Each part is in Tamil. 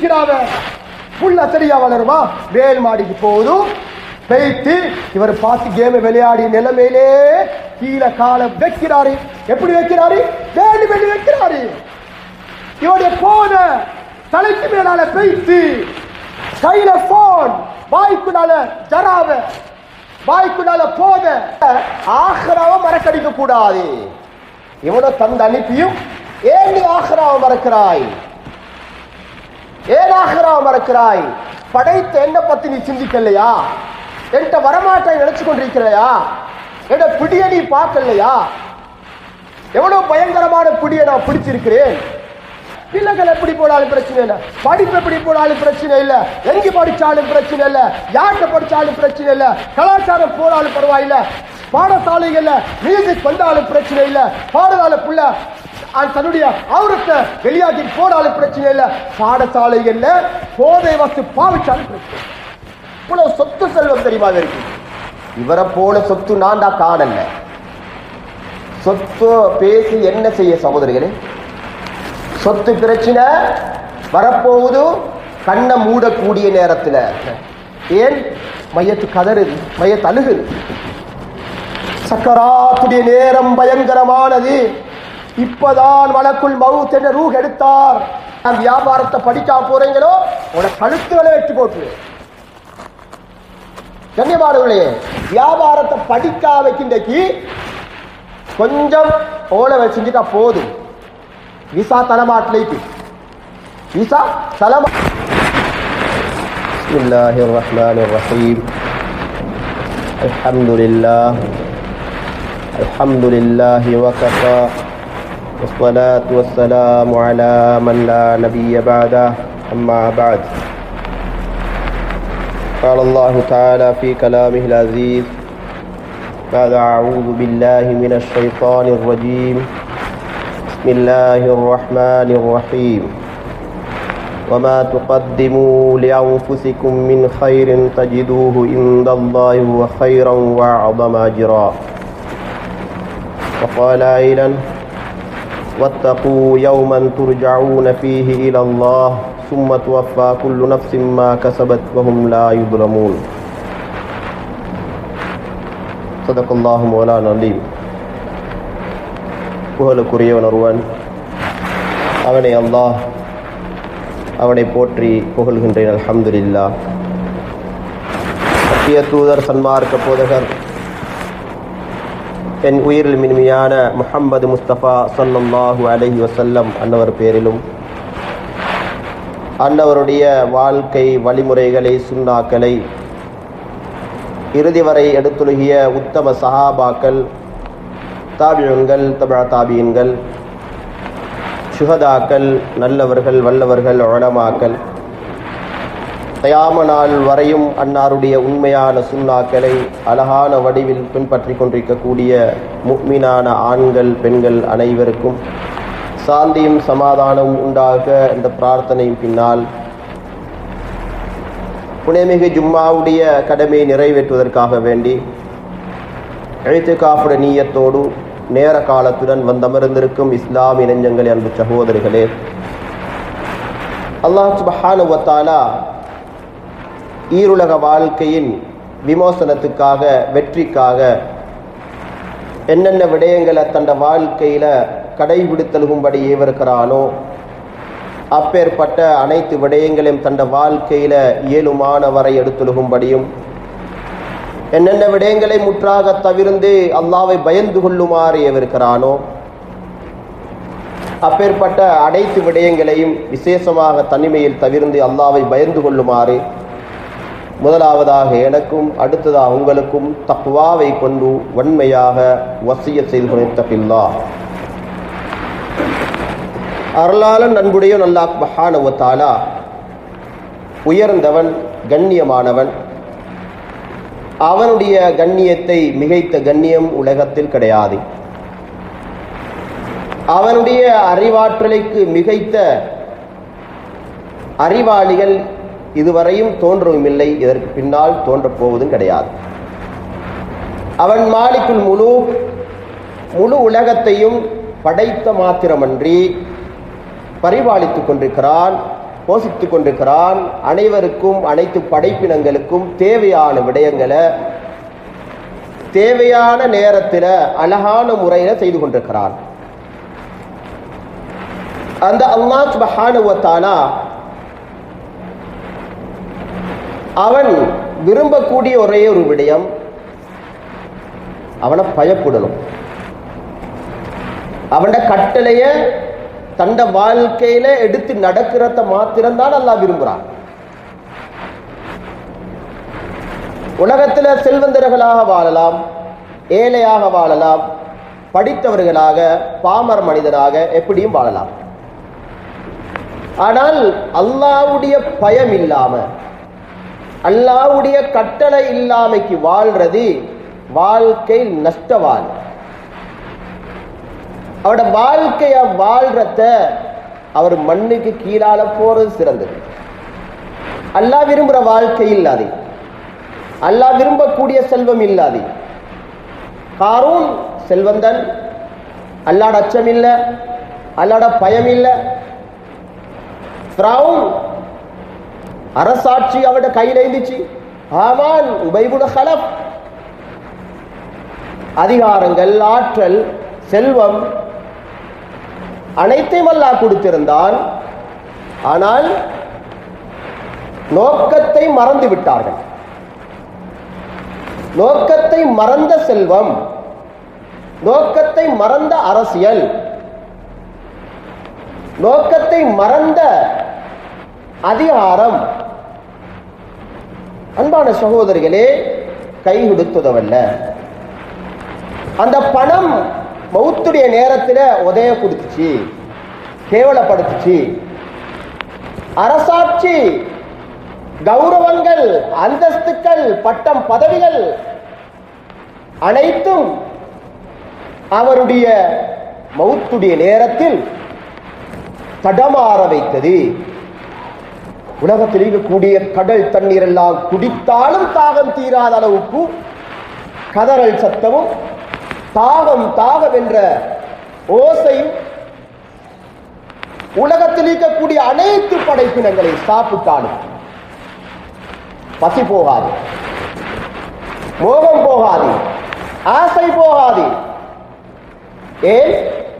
வைக்கிறாவ புள்ள சரியா வளருமா மேல் மாடிக்கு போதும் பெய்த்து இவர் பார்த்து கேம் விளையாடி நிலைமையிலே கீழே காலை வைக்கிறாரு எப்படி வைக்கிறாரு வேண்டி வேண்டி வைக்கிறாரு இவருடைய போன தலைக்கு மேலால பெய்த்து கையில போன் வாய்க்குனால ஜராவ வாய்க்குனால போத ஆஹ்ராவ மறக்கடிக்க கூடாது இவனை தந்து அனுப்பியும் ஏன் நீ ஆஹ்ராவ மறக்கிறாய் ஏன் ஆஹ்ராவ மறக்கிறாய் படைத்த என்ன பத்தி நீ சிந்திக்கலையா என்கிட்ட வரமாட்டாய் நினைச்சு கொண்டிருக்கிறையா என்ன பிடிய நீ பார்க்கலையா எவ்வளவு பயங்கரமான பிடியை நான் பிடிச்சிருக்கிறேன் பிள்ளைகள் எப்படி போனாலும் பிரச்சனை இல்ல படிப்பு எப்படி போனாலும் பிரச்சனை இல்ல எங்க படிச்சாலும் பிரச்சனை இல்ல யார்கிட்ட படிச்சாலும் பிரச்சனை இல்ல கலாச்சாரம் போனாலும் பரவாயில்ல பாடசாலைகள்ல மியூசிக் வந்தாலும் பிரச்சனை இல்ல பாடசாலை புள்ள அது தன்னுடைய அவரத்தை வெளியாகி போனாலும் பிரச்சனை இல்ல பாடசாலைகள்ல போதை வஸ்து பாவிச்சாலும் பிரச்சனை இல்ல. இவ்வளவு சொத்து செல்வம் தெரியுமா இருக்கு இவரை போல சொத்து நான் தான் காணல சொத்து பேசி என்ன செய்ய சகோதரிகளே சொத்து பிரச்சனை வரப்போகுது கண்ணை மூடக்கூடிய நேரத்துல ஏன் மையத்து கதறுது மையத்து அழுகுது சக்கராத்துடைய நேரம் பயங்கரமானது இப்பதான் வழக்குள் மவுத் என்ற ரூஹ் எடுத்தார் நான் வியாபாரத்தை படிக்காம போறீங்களோ உன கழுத்துகளை வெட்டி போட்டு கண்ணியமானவர்களே வியாபாரத்தை படிக்கா வைக்கின்றக்கு கொஞ்சம் ஓலை வச்சுட்டா போதும் விசா தலைமாட்டிலைக்கு விசா தலைமா بسم الله الرحمن الرحيم الحمد لله الحمد لله وكفى والصلاة والسلام على من لا نبي بعده أما بعد قال الله تعالى في كلامه العزيز بعد أعوذ بالله من الشيطان الرجيم بسم الله الرحمن الرحيم وما تقدموا لأنفسكم من خير تجدوه عند الله هو خيرا وأعظم أجرا وقال أيضا واتقوا يوما ترجعون فيه إلى الله ثم توفى كل نفس ما كسبت وهم لا يظلمون صدق الله مولانا العليم புகழுக்குரியவன் ஒருவன் அவனை அல்லாஹ் அவனை போற்றி புகழ்கின்றேன் அல்ஹம்துலில்லா சத்திய தூதர் சன்மார்க்க போதகர் என் உயிரில் மின்மையான முஹம்மது முஸ்தபா ஸல்லல்லாஹு அலைஹி வஸல்லம் அன்னவர் பேரிலும் அன்னவருடைய வாழ்க்கை வழிமுறைகளை சுண்ணாக்களை இறுதி வரை எடுத்துலகிய உத்தம சஹாபாக்கள் தாபியன்கள் தபா தாபியன்கள் சுகதாக்கள் நல்லவர்கள் வல்லவர்கள் உளமாக்கல் தயாம நாள் வரையும் அன்னாருடைய உண்மையான சுண்ணாக்களை அழகான வடிவில் பின்பற்றி கொண்டிருக்கக்கூடிய முக்மினான ஆண்கள் பெண்கள் அனைவருக்கும் சாந்தியும் சமாதானமும் உண்டாக இந்த பிரார்த்தனையும் பின்னால் புனேமிகு ஜும்மாவுடைய கடமையை நிறைவேற்றுவதற்காக வேண்டி எழுத்துக்காப்புட நீயத்தோடு நேர காலத்துடன் வந்தமர்ந்திருக்கும் இஸ்லாமிய நெஞ்சங்கள் அன்பு சகோதரிகளே அல்லாஹ் சுபஹானுவத்தாலா ஈருலக வாழ்க்கையின் விமோசனத்துக்காக வெற்றிக்காக என்னென்ன விடயங்களை தந்த வாழ்க்கையில கடைபிடித்தலுகும்படி ஏவிருக்கிறானோ அப்பேற்பட்ட அனைத்து விடயங்களையும் தந்த வாழ்க்கையில இயலுமான வரை எடுத்துழுகும்படியும் என்னென்ன விடயங்களை முற்றாக தவிர்ந்து அல்லாவை பயந்து கொள்ளுமாறு ஏவிருக்கிறானோ அப்பேற்பட்ட அனைத்து விடயங்களையும் விசேஷமாக தனிமையில் தவிர்ந்து அல்லாவை பயந்து கொள்ளுமாறு முதலாவதாக எனக்கும் அடுத்ததாக உங்களுக்கும் தக்குவாவை கொண்டு வன்மையாக வசிய செய்து கொண்டிருத்தபில்லா அருளாளன் அன்புடைய நல்லாக் மஹானவத்தாலா உயர்ந்தவன் கண்ணியமானவன் அவனுடைய கண்ணியத்தை மிகைத்த கண்ணியம் உலகத்தில் கிடையாது அவனுடைய அறிவாற்றலைக்கு மிகைத்த அறிவாளிகள் இதுவரையும் தோன்றவும் இல்லை இதற்கு பின்னால் தோன்றப் போவதும் கிடையாது அவன் மாலிக்குள் முழு முழு உலகத்தையும் படைத்த மாத்திரமன்றி பரிபாலித்துக் கொண்டிருக்கிறான் போஷித்துக் கொண்டிருக்கிறான் அனைவருக்கும் அனைத்து படைப்பினங்களுக்கும் தேவையான விடயங்களை தேவையான நேரத்தில் அழகான முறையில செய்து கொண்டிருக்கிறான் அந்த அல்லாஹ் சுப்ஹானஹு வ தஆலா அவன் விரும்பக்கூடிய ஒரே ஒரு விடயம் அவனை பயப்படணும் அவன கட்டளைய தண்ட வாழ்க்கையில எடுத்து நடக்கிறத மாத்திரம்தான் அல்லாஹ் விரும்புறான் உலகத்துல செல்வந்தர்களாக வாழலாம் ஏழையாக வாழலாம் படித்தவர்களாக பாமர மனிதராக எப்படியும் வாழலாம் ஆனால் அல்லாவுடைய பயம் இல்லாம அல்லாவுடைய கட்டளை இல்லாமைக்கு வாழ்றது வாழ்க்கை நஷ்டவாள் அவரோட வாழ்க்கைய வாழ்றத அவர் மண்ணுக்கு கீழால போறது சிறந்தது அல்லாஹ் விரும்புற வாழ்க்கை இல்லாது அல்லாஹ் விரும்பக்கூடிய செல்வம் இல்லாது காரூன் செல்வந்தன் அல்லாட அச்சம் இல்ல அல்லாட பயம் இல்ல ஃபிரௌன் அரசாட்சி அவட கையில இருந்துச்சு ஆமான் உபைபுட ஹலப் அதிகாரங்கள் ஆற்றல் செல்வம் அனைத்தையும் அல்லாஹ் கொடுத்திருந்தான் ஆனால் நோக்கத்தை மறந்து விட்டார்கள் நோக்கத்தை மறந்த செல்வம் நோக்கத்தை மறந்த அரசியல் நோக்கத்தை மறந்த அதிகாரம் அன்பான சகோதரிகளே கை கொடுத்ததவல்ல அந்த பணம் மௌத்துடைய நேரத்துல உதய கொடுத்துச்சு கேவலப்படுத்துச்சு அரசாட்சி கௌரவங்கள் அந்தஸ்துக்கள் பட்டம் பதவிகள் அனைத்தும் அவருடைய மௌத்துடைய நேரத்தில் தடமாற வைத்தது உலகத்தில் இருக்கக்கூடிய கடல் தண்ணீர் எல்லாம் குடித்தாலும் தாகம் தீராத அளவுக்கு கதறல் சத்தமும் தாகம் தாகம் என்ற ஓசையும் உலகத்தில் இருக்கக்கூடிய அனைத்து படைப்பினங்களை சாப்பிட்டாலும் பசி போகாது மோகம் போகாது ஆசை போகாது ஏன்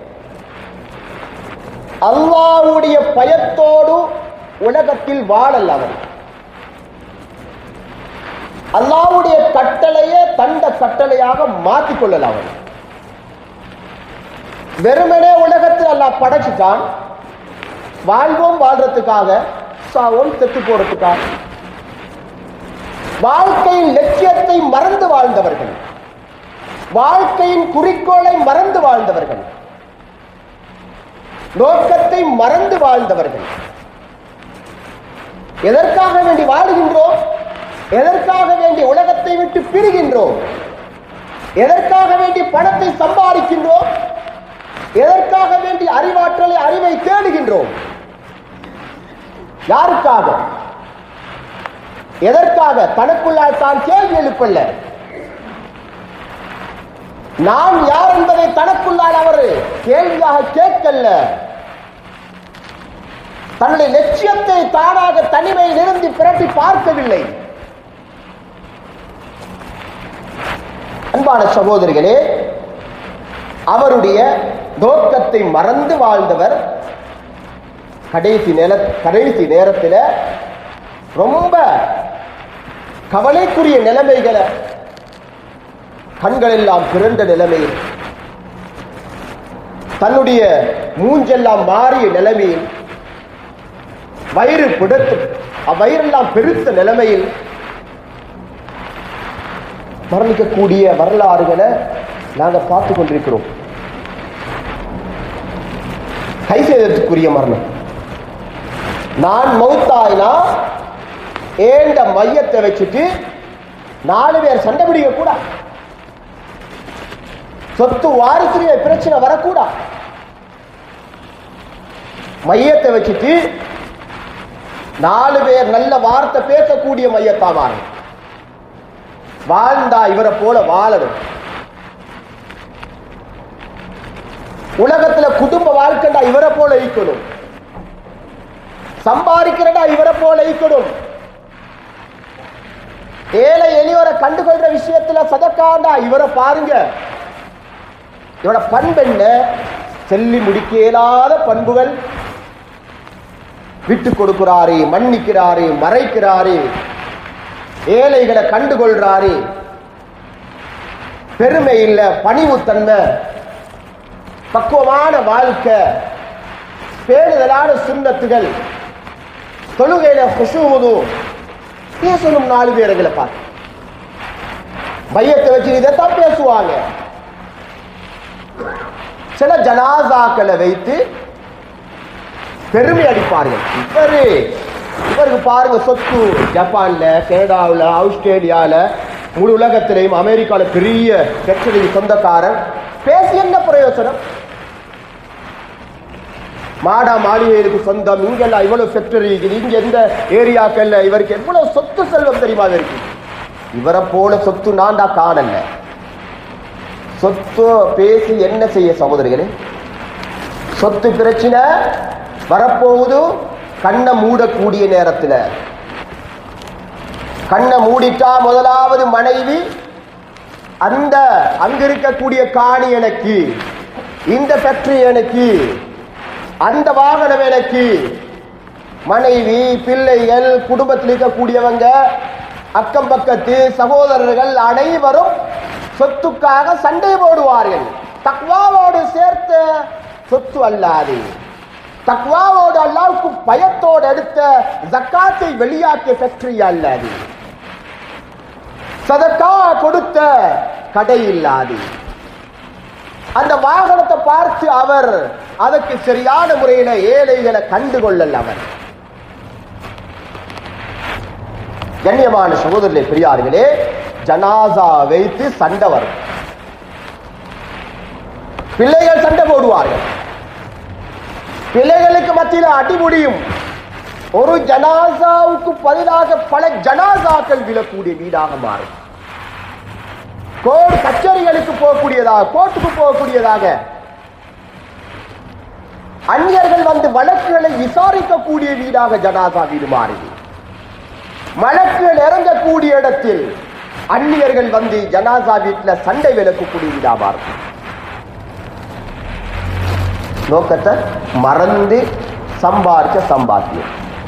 அல்லாவுடைய பயத்தோடு உலகத்தில் வாழல் அவன் அல்லாவுடைய கட்டளையை தண்ட கட்டளையாக மாற்றிக் கொள்ளல அவன் வெறுமனே உலகத்தில் அல்லாஹ் படைச்சிட்டான் வாழ்வோம் வாழ்றதுக்காக சாவோம் செத்து போறதுக்காக வாழ்க்கையின் லட்சியத்தை மறந்து வாழ்ந்தவர்கள் வாழ்க்கையின் குறிக்கோளை மறந்து வாழ்ந்தவர்கள் நோக்கத்தை மறந்து வாழ்ந்தவர்கள் எதற்காக வேண்டி வாழுகின்றோம் எதற்காக வேண்டி உலகத்தை விட்டு பிரிகின்றோம் எதற்காக வேண்டி பணத்தை சம்பாதிக்கின்றோம் எதற்காக வேண்டி அறிவாற்றலை அறிவை தேடுகின்றோம் யாருக்காக எதற்காக தனக்குள்ளால் தான் கேள்வி எழுப்பல்ல நான் யார் என்பதை தனக்குள்ளால் அவர் கேள்வியாக கேட்கல்ல தன்னுடைய லட்சியத்தை தானாக தனிமையில் இருந்து பிரட்டி பார்க்கவில்லை அன்பான சகோதரிகளே அவருடைய நோக்கத்தை மறந்து வாழ்ந்தவர் கடைசி நேர கடைசி நேரத்தில் ரொம்ப கவலைக்குரிய நிலைமைகளை கண்கள் எல்லாம் பிறந்த நிலைமையில் தன்னுடைய மூஞ்செல்லாம் மாறிய நிலைமையில் வயிறு பிடித்து அவ்வயிறெல்லாம் பெருத்த நிலைமையில் மரணிக்கக்கூடிய வரலாறுகளை நாங்க பார்த்து கொண்டிருக்கிறோம் கை செய்ததுக்குரிய மரணம் நான் மௌத்தாயினா ஏண்ட மையத்தை வச்சுட்டு நாலு பேர் சண்டை பிடிக்க கூட சொத்து வாரிசுரிய பிரச்சனை வரக்கூடா மையத்தை வச்சுட்டு நாலு பேர் நல்ல வார்த்தை பேசக்கூடிய மையத்தா மாறும் வாழ்ந்தா இவரை போல வாழணும் உலகத்துல குடும்ப வாழ்க்கைண்டா இவரை போல இருக்கணும் சம்பாதிக்கிறடா இவரை போல ஈக்கணும் ஏழை எளியோரை கண்டுகொள்ற விஷயத்துல சதக்காண்டா இவரை பாருங்க இவரோட பண்பு என்ன சொல்லி முடிக்க இயலாத பண்புகள் விட்டு கொடுக்கிறாரு மன்னிக்கிறாரு மறைக்கிறாரு ஏழைகளை கண்டுகொள்றாரு பெருமை இல்ல பணிவுத்தன்மை பக்குவமான வாழ்க்கை பேணுதலான சுண்ணத்துகள் தொழுகையில குசுவுது பேசணும் நாலு பேர்களை பார்த்து மையத்தை வச்சு இதைத்தான் பேசுவாங்க சில ஜனாசாக்களை வைத்து பெருமை அடிப்பார்கள் இவரு இவருக்கு பாருங்க சொத்து ஜப்பான்ல கனடாவில் ஆஸ்திரேலியால முழு உலகத்திலையும் அமெரிக்கால பெரிய பெற்றடி சொந்தக்காரன் பேசி என்ன பிரயோசனம் மாடா மாளிகைகளுக்கு சொந்தம் இங்கெல்லாம் இவ்வளவு ஃபேக்டரி இருக்குது இங்க எந்த ஏரியாக்கள்ல இவருக்கு எவ்வளவு சொத்து செல்வம் தெரியுமா இருக்கு இவரை போல சொத்து நான்டா காணல சொத்து பேசி என்ன செய்ய சகோதரிகளே சொத்து பிரச்சனை வரப்போகுது கண்ணை மூடக்கூடிய நேரத்துல கண்ணை மூடிட்டா முதலாவது மனைவி அந்த அங்க இருக்கக்கூடிய காணி எனக்கு இந்த ஃபேக்டரி எனக்கு அந்த வாகனம் எனக்கு மனைவி பிள்ளைகள் குடும்பத்தில் இருக்கக்கூடியவங்க அக்கம் பக்கத்து சகோதரர்கள் அனைவரும் சொத்துக்காக சண்டை போடுவார்கள் தக்வாவோடு சேர்த்த சொத்து அல்லாது தக்வாவோடு அல்லாவுக்கு பயத்தோடு எடுத்த ஜக்காத்தை வெளியாக்கிய ஃபேக்டரி அல்லாது சதக்கா கொடுத்த கடை இல்லாது அந்த வாகனத்தை பார்த்து அவர் அதற்கு சரியான முறையில ஏழைகளை கண்டுகொள்ளல் அவர் கண்ணியமான சகோதரர்களே பெரியார்களே ஜனாசா வைத்து சண்டை வரும் பிள்ளைகள் சண்டை போடுவார்கள் பிள்ளைகளுக்கு மத்தியில் அடி முடியும் ஒரு ஜனாசாவுக்கு பதிலாக பல ஜனாசாக்கள் விழக்கூடிய வீடாக மாறும் கோர்ட் கச்சேரிகளுக்கு போகக்கூடியதாக கோர்ட்டுக்கு போகக்கூடியதாக அந்நியர்கள் வந்து வழக்குகளை விசாரிக்கக்கூடிய வீடாக ஜனாசா வீடு மாறியது வழக்குகள் இறங்கக்கூடிய இடத்தில் அந்நியர்கள் வந்து ஜனாசா வீட்டில் சண்டை விளக்கக்கூடிய வீடா மாறும் நோக்கத்தை மறந்து சம்பாதிக்க சம்பாத்தியம்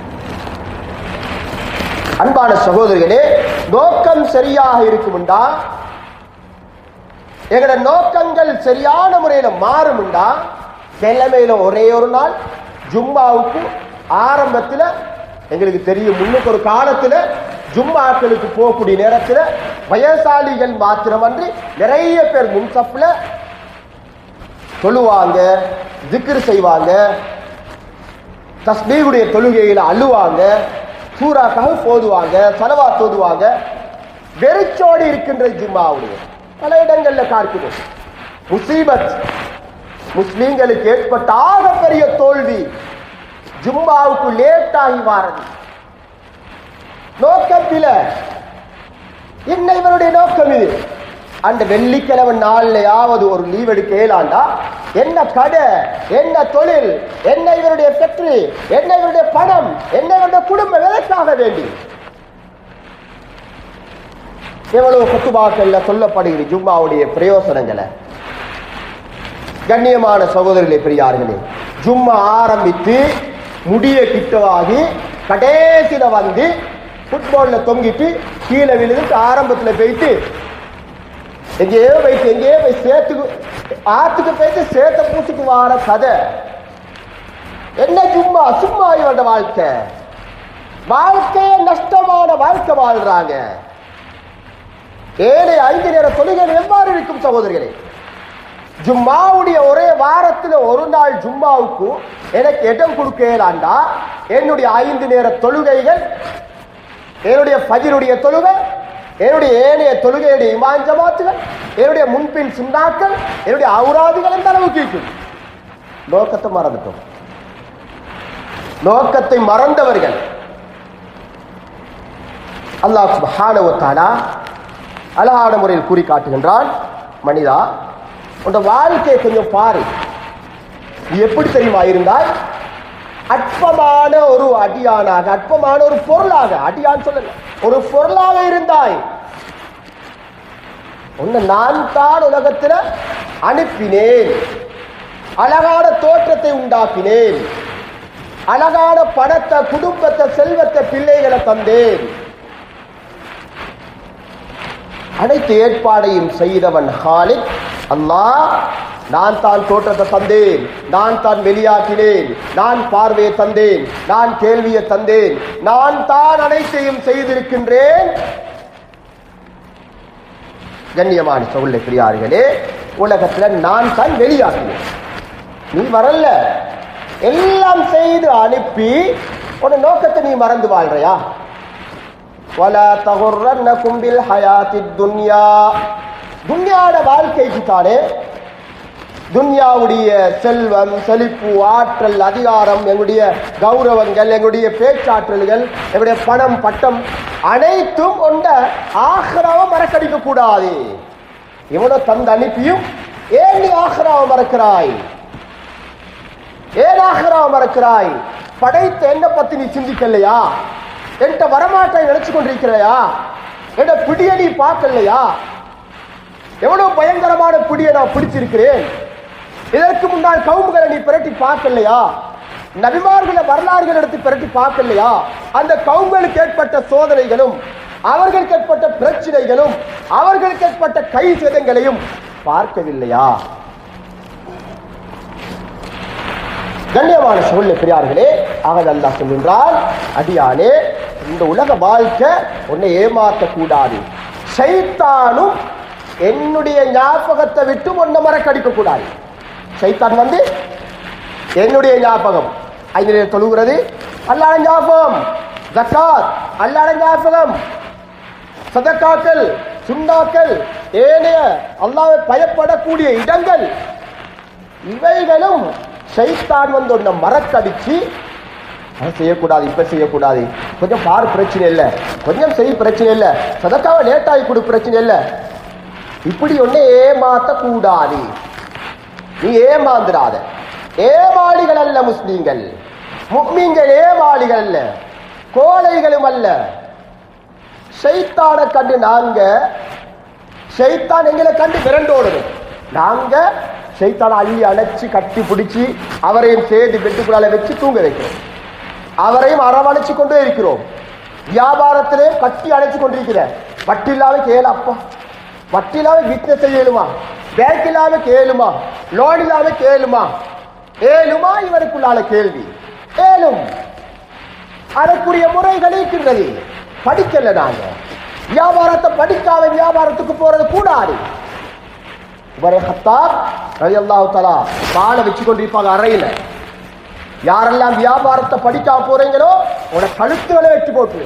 அன்பான சகோதரிகளே நோக்கம் சரியாக இருக்கும்டா எங்களோட நோக்கங்கள் சரியான முறையில மாறும்டா கிழமையில ஒரே ஒரு நாள் ஜும்மாவுக்கு ஆரம்பத்துல எங்களுக்கு தெரியும் முன்னுக்கு ஒரு காலத்துல ஜும்மாக்களுக்கு போகக்கூடிய நேரத்துல வயசாளிகள் மாத்திரமன்றி நிறைய பேர் முன்சப்ல தொழுவாங்க திக்ரு செய்வாங்க தஸ்மீகுடைய தொழுகையில அழுவாங்க சூறாக்காக போதுவாங்க சலவா தோதுவாங்க வெறிச்சோடி இருக்கின்ற ஜும்மாவுடைய பல இடங்கள்ல பார்க்கிறோம் முசீபத் முஸ்லீம்களுக்கு ஏற்பட்ட ஆகப்பெரிய தோல்வி ஜும்மாவுக்கு லேட்டாகி வாரது நோக்கத்தில என்ன இவருடைய நோக்கம் இது அந்த வெள்ளிக்கிழமை நாள்லயாவது ஒரு லீவ் எடுக்க இயலாண்டா என்ன கடை என்ன தொழில் என்ன இவருடைய ஃபேக்டரி என்ன இவருடைய பணம் என்ன இவருடைய குடும்பம் எதற்காக வேண்டி எவ்வளவு குத்துபாக்கள்ல சொல்லப்படுகிறது ஜும்மாவுடைய பிரயோசனங்களை கண்ணியமான சகோதரர்களே பெரியார்களே ஜும்மா ஆரம்பித்து முடிய கிட்டவாகி கடைசியில வந்து ஃபுட்பால்ல தொங்கிட்டு கீழே விழுந்து ஆரம்பத்துல போயிட்டு எங்கேயோ போயிட்டு எங்கேயோ போய் சேத்துக்கு ஆத்துக்கு போயிட்டு சேத்த பூச்சிக்கு வார கதை என்ன சும்மா சும்மா இவரோட வாழ்க்கை வாழ்க்கையே நஷ்டமான வாழ்க்கை வாழ்றாங்க ஏழு ஐந்து நேர தொழுகைகள் எவ்வாறு இருக்கும் சகோதரிகளே ஜும்மாவுடைய ஒரே வாரத்துல ஒரு நாள் ஜும்மாவுக்கு எனக்கு இடம் கொடுக்கலாண்டா என்னுடைய ஐந்து நேர தொழுகைகள் என்னுடைய ஃபஜ்ருடைய தொழுகை என்னுடைய ஏனைய தொழுகையுடைய இமான் ஜமாத்துகள் என்னுடைய முன்பின் சுண்ணாக்கள் என்னுடைய அவுராதுகள் எந்த அளவுக்கு இருக்கும் நோக்கத்தை மறந்துட்டோம் நோக்கத்தை மறந்தவர்கள் அல்லாஹ் சுப்ஹானஹு வ தஆலா அழகான முறையில் கூறி காட்டுகின்றான் மனிதா உன் வாழ்க்கையை கொஞ்சம் பாரு நீ எப்படி தெரியுமா இருந்தால் அற்பமான ஒரு அடியானாக அற்பமான ஒரு பொருளாக அடியான் சொல்லல ஒரு பொருளாக இருந்தாய் உன்னை நான் தான் உலகத்துல அனுப்பினேன் அழகான தோற்றத்தை உண்டாக்கினேன் அழகான பணத்தை குடும்பத்தை செல்வத்தை பிள்ளைகளை தந்தேன் அனைத்து ஏற்பாடையும் செய்தவன் ஹாலிக் அல்லாஹ் நான் தான் தோற்றத்தை தந்தேன் நான் தான் வெளியாக்கினேன் நான் பார்வையை தந்தேன் நான் கேள்வியை தந்தேன் நான் தான் அனைத்தையும் செய்திருக்கின்றேன் கண்ணியமான சொல்ல பிரியார்களே உலகத்துல நான் தான் வெளியாக்கினேன் நீ வரல எல்லாம் செய்து அனுப்பி உன நோக்கத்தை நீ மறந்து வாழ்றையா ولا تغرنكم بالحياة الدنيا துன்யாட வாழ்க்கைக்கு தானே துன்யாவுடைய செல்வம் செழிப்பு ஆற்றல் அதிகாரம் எங்களுடைய கௌரவங்கள் எங்களுடைய பேச்சாற்றல்கள் எங்களுடைய பணம் பட்டம் அனைத்தும் கொண்ட ஆஹ்ராவை மறக்கடிக்க கூடாது இவனோ தந்து அனுப்பியும் ஏன் நீ ஆஹ்ராவை மறக்கிறாய் ஏன் ஆஹ்ராவை மறக்கிறாய் படைத்த என்ன பத்தி நீ சிந்திக்கலையா என்கிட்ட வரமாட்டை நினைச்சு கொண்டிருக்கிறையா என்ற பிடிய நீ பார்க்கலையா எவ்வளவு பயங்கரமான பிடியை நான் பிடிச்சிருக்கிறேன் இதற்கு முன்னால் கவுமுகளை நீ பிரட்டி பார்க்கலையா நபிமார்களை வரலாறுகள் எடுத்து பிரட்டி பார்க்கலையா அந்த கவுங்களுக்கு ஏற்பட்ட சோதனைகளும் அவர்களுக்கு ஏற்பட்ட பிரச்சனைகளும் அவர்களுக்கு ஏற்பட்ட கை சேதங்களையும் பார்க்கவில்லையா கண்ணியமான சொல்ல பெரியார்களே ஆக அல்லாஹ் சொல்கின்றால் அடியானே இந்த உலக வாழ்க்கை உன்னை ஏமாற்ற கூடாது சைத்தானும் என்னுடைய ஞாபகத்தை விட்டு ஒன்ன மறக்கடிக்க கூடாது சைத்தான் வந்து என்னுடைய ஞாபகம் ஐந்து நேரம் தொழுகிறது அல்லாட ஞாபகம் ஜக்காத் அல்லாட ஞாபகம் சதக்காக்கள் சுண்ணாக்கள் ஏனைய அல்லாவை பயப்படக்கூடிய இடங்கள் இவைகளும் சைத்தான் வந்து ஒன்றை மறக்கடிச்சு அதை செய்யக்கூடாது இப்ப செய்யக்கூடாது கொஞ்சம் பார் பிரச்சனை இல்லை கொஞ்சம் செய் பிரச்சனை இல்லை சதக்காவை லேட்டாகி கொடு பிரச்சனை இல்லை இப்படி ஒண்ணு ஏமாத்த கூடாது நீ ஏமாந்துடாத ஏமாளிகள் அல்ல முஸ்லீம்கள் முக்மீன்கள் ஏமாளிகள் அல்ல கோழைகளும் அல்ல ஷைத்தானை கண்டு நாங்க ஷைத்தான் எங்களை கண்டு விரண்டோடணும் நாங்க ஷைத்தானை அள்ளி அணைச்சு கட்டி பிடிச்சி அவரையும் சேர்த்து பெட்டுக்குள்ளால வச்சு தூங்க வைக்கிறோம் அவரையும் அரவணைச்சு கொண்டே இருக்கிறோம் வியாபாரத்திலே கட்டி அணைச்சு கொண்டிருக்கிற வட்டி இல்லாம கேளு அப்பா வட்டி இல்லாம பிசினஸ் செய்யலுமா பேங்க் இல்லாம கேளுமா லோன் இல்லாம கேளுமா ஏழுமா இவருக்குள்ளால கேள்வி ஏழும் அதற்குரிய முறைகள் இருக்கின்றது படிக்கல நாங்க வியாபாரத்தை படிக்காத வியாபாரத்துக்கு போறது கூடாது இவரே ஹத்தார் ரவி அல்லாஹு தலா பாலை வச்சு கொண்டிருப்பாங்க அறையில யாரெல்லாம் வியாபாரத்தை படிக்காம போறீங்களோ உன கழுத்துகளை வெட்டி போட்டு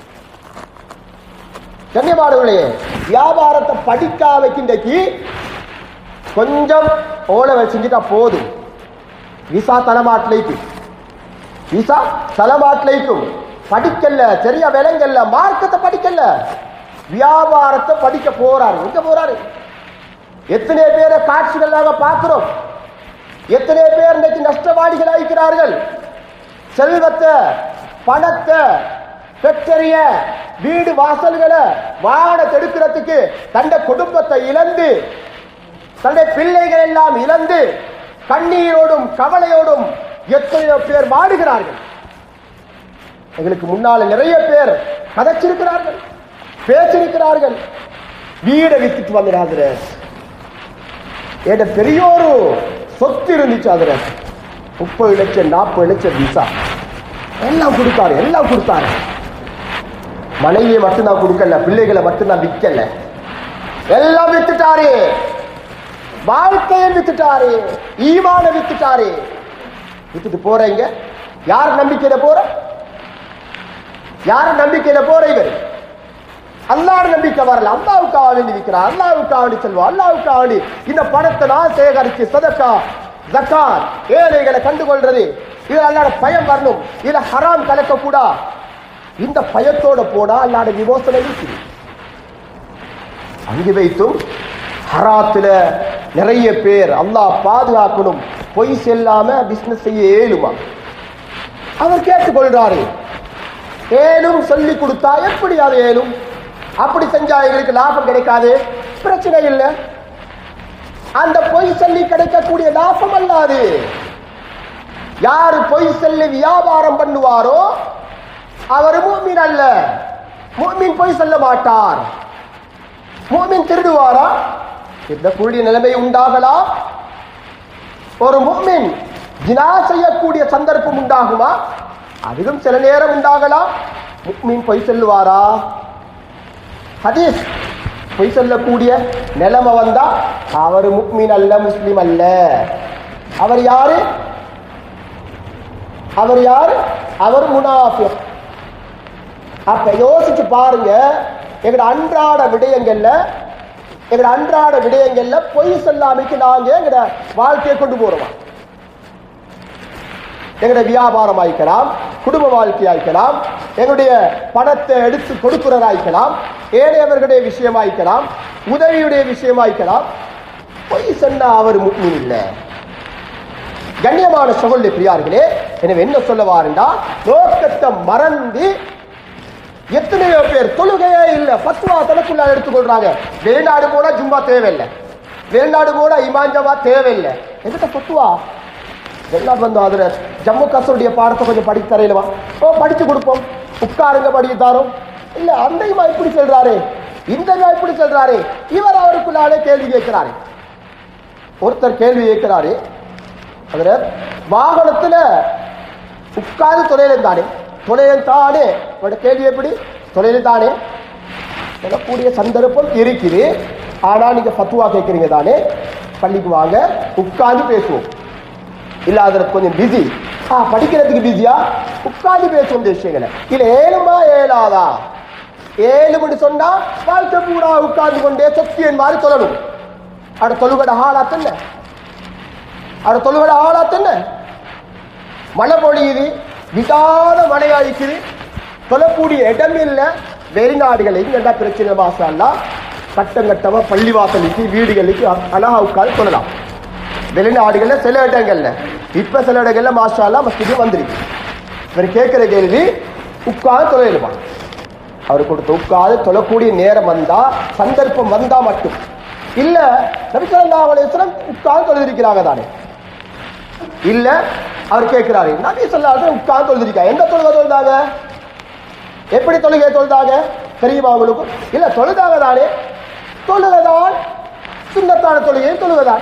கண்ணியமானவர்களே வியாபாரத்தை படிக்கா வைக்கின்றக்கு கொஞ்சம் ஓலை செஞ்சுட்டா போதும் விசா தலைமாட்டிலைக்கு விசா தலைமாட்டிலைக்கும் படிக்கல சரியா விலங்கல்ல மார்க்கத்தை படிக்கல வியாபாரத்தை படிக்க போறாரு எங்க போறாரு எத்தனை பேரை காட்சிகள் நாங்க பார்க்கிறோம் எத்தனை பேர் இன்னைக்கு நஷ்டவாளிகள் ஆகிக்கிறார்கள் செல்வத்தை பணத்தை பெற்றறிய வீடு வாசல்களை வாகனத்தை எடுக்கிறதுக்கு தந்த குடும்பத்தை இழந்து தன்னுடைய பிள்ளைகள் எல்லாம் இழந்து கண்ணீரோடும் கவலையோடும் எத்தனையோ பேர் மாடுகிறார்கள் எங்களுக்கு முன்னால நிறைய பேர் கதைச்சிருக்கிறார்கள் பேசிருக்கிறார்கள் வீடை வித்துட்டு வந்துடாதுல என் பெரியோரு சொத்து இருந்துச்சு அதுல முப்பது லட்சம் நாற்பது லட்சம் விசா எல்லாம் கொடுத்தாரு எல்லாம் கொடுத்தாரு மனைவியை மட்டும்தான் கொடுக்கல பிள்ளைகளை மட்டும்தான் விற்கல எல்லாம் வித்துட்டாரு வாழ்க்கையை வித்துட்டாரு ஈமான வித்துட்டாரு வித்துட்டு போறீங்க யார் நம்பிக்கையில போற யார் நம்பிக்கையில போறீங்க அல்லாஹ் நம்பிக்கை வரல அல்லாவுக்காக வேண்டி விற்கிறார் அல்லாவுக்காக வேண்டி செல்வம் அல்லாவுக்காக வேண்டி இந்த பணத்தை நான் சேகரிச்சு சதக்கா ஜக்காத் ஏழைகளை கண்டுகொள்றது இது அல்லாட பயம் வரணும் இதுல ஹராம் கலக்க கூடா இந்த பயத்தோட போனா அல்லாட விமோசனம் இருக்குது அங்கு வைத்தும் ஹராத்துல நிறைய பேர் அல்லாஹ் பாதுகாக்கணும் பொய் செல்லாம பிசினஸ் செய்ய ஏழுமா அவர் கேட்டுக்கொள்றாரு ஏலும் சொல்லி கொடுத்தா எப்படி அது ஏலும் அப்படி செஞ்சா எங்களுக்கு லாபம் கிடைக்காது பிரச்சனை இல்லை அந்த பொய் சொல்லி கிடைக்கக்கூடிய லாபம் அல்ல அது யாரு பொய் சொல்லி வியாபாரம் பண்ணுவாரோ அவர் மூமின் அல்ல மூமின் பொய் சொல்ல மாட்டார் மூமின் திருடுவாரா இந்த கூடிய நிலைமை உண்டாகலாம் ஒரு முஃமின் ஜினா செய்யக்கூடிய சந்தர்ப்பம் உண்டாகுமா அதிலும் சில நேரம் உண்டாகலாம் முஃமின் பொய் சொல்லுவாரா ஹதீஸ் பொய் சொல்லக்கூடிய நிலைமை வந்தா அவர் முக்மீன் அல்ல முஸ்லிம் அல்ல அவர் யாரு அவர் யாரு அவர் முனாஃபிக் அப்ப யோசிச்சு பாருங்க எங்கட அன்றாட விடயங்கள்ல எங்கட அன்றாட விடயங்கள்ல பொய் சொல்லாமைக்கு நாங்க எங்கட வாழ்க்கையை கொண்டு போறோம் எங்களுடைய வியாபாரம் ஆயிக்கலாம் குடும்ப வாழ்க்கை ஆயிக்கலாம் எங்களுடைய பணத்தை எடுத்து கொடுக்கிறதாய்க்கலாம் ஏழையவர்களுடைய விஷயமாய்க்கலாம் உதவியுடைய விஷயமாய்க்கலாம் பொய் சொன்னா அவர் முக்மீன் இல்லை கண்ணியமான சகோதரி பிரியார்களே எனவே என்ன சொல்ல வாருண்டா நோக்கத்தை மறந்து எத்தனையோ பேர் தொழுகையே இல்ல பத்துவா தனக்குள்ள எடுத்துக்கொள்றாங்க வெளிநாடு போனா ஜும்மா தேவையில்லை வெளிநாடு போனா இமாஞ்சமா தேவையில்லை எதுக்கு பத்துவா வெளிநாடு வந்தோம் அதுல ஜம்மு காசருடைய பாடத்தை கொஞ்சம் படித்து தரையிலவா ஓ படிச்சு கொடுப்போம் உட்காருங்க படிச்சு தாரோம் இல்ல அந்த இமா இப்படி சொல்றாரு இந்த இமா இப்படி சொல்றாரு இவர் அவருக்குள்ளாலே கேள்வி கேட்கிறாரு ஒருத்தர் கேள்வி கேட்கிறாரு அதுல வாகனத்துல உட்கார்ந்து தொலையிலும் தானே தொலையிலும் தானே உங்களோட கேள்வி எப்படி தொலையிலும் தானே சொல்லக்கூடிய சந்தர்ப்பம் இருக்குது ஆனா நீங்க பத்துவா கேட்குறீங்க தானே பள்ளிக்கு வாங்க உட்கார்ந்து பேசுவோம் இல்ல அதுல கொஞ்சம் பிஸி ஆ படிக்கிறதுக்கு பிஸியா உட்கார்ந்து பேசுவோம் இந்த விஷயங்களை இல்ல ஏழுமா ஏழாதா ஏழுன்னு சொன்னா வாழ்க்கை பூரா உட்கார்ந்து கொண்டே சொத்தியன் மாதிரி சொல்லணும் அட தொழுகட ஆளாத்தல்ல அட தொழுகட ஆளாத்தல்ல மழை பொழியுது விடாத மழையாயிக்குது தொழக்கூடிய இடம் இல்ல வெளிநாடுகள் எங்கெண்டா பிரச்சனை மாசாலா கட்டம் கட்டமா பள்ளிவாசலுக்கு வீடுகளுக்கு அழகா உட்கார்ந்து சொல்லலாம் வெளிநாடுகள்ல சில இடங்கள்ல இப்ப சில இடங்கள்ல மாஷாலா மஸ்ஜிது வந்துருக்கு இவர் கேட்கிற கேள்வி உட்கார்ந்து தொழிலுமா அவர் கொடுத்த உட்கார்ந்து தொழக்கூடிய நேரம் வந்தா சந்தர்ப்பம் வந்தா மட்டும் இல்ல நபிசல்லா அலையம் உட்கார்ந்து தொழுதிருக்கிறாங்க தானே இல்ல அவர் கேட்கிறாரு நபி சொல்லாத உட்கார்ந்து தொழுதிருக்காங்க எந்த தொழுகை தொழுதாங்க எப்படி தொழுகை தொழுதாங்க தெரியுமா உங்களுக்கு இல்ல தொழுதாங்க தானே தொழுகதான் சுண்ணத்தான தொழுகையும் தொழுகதான்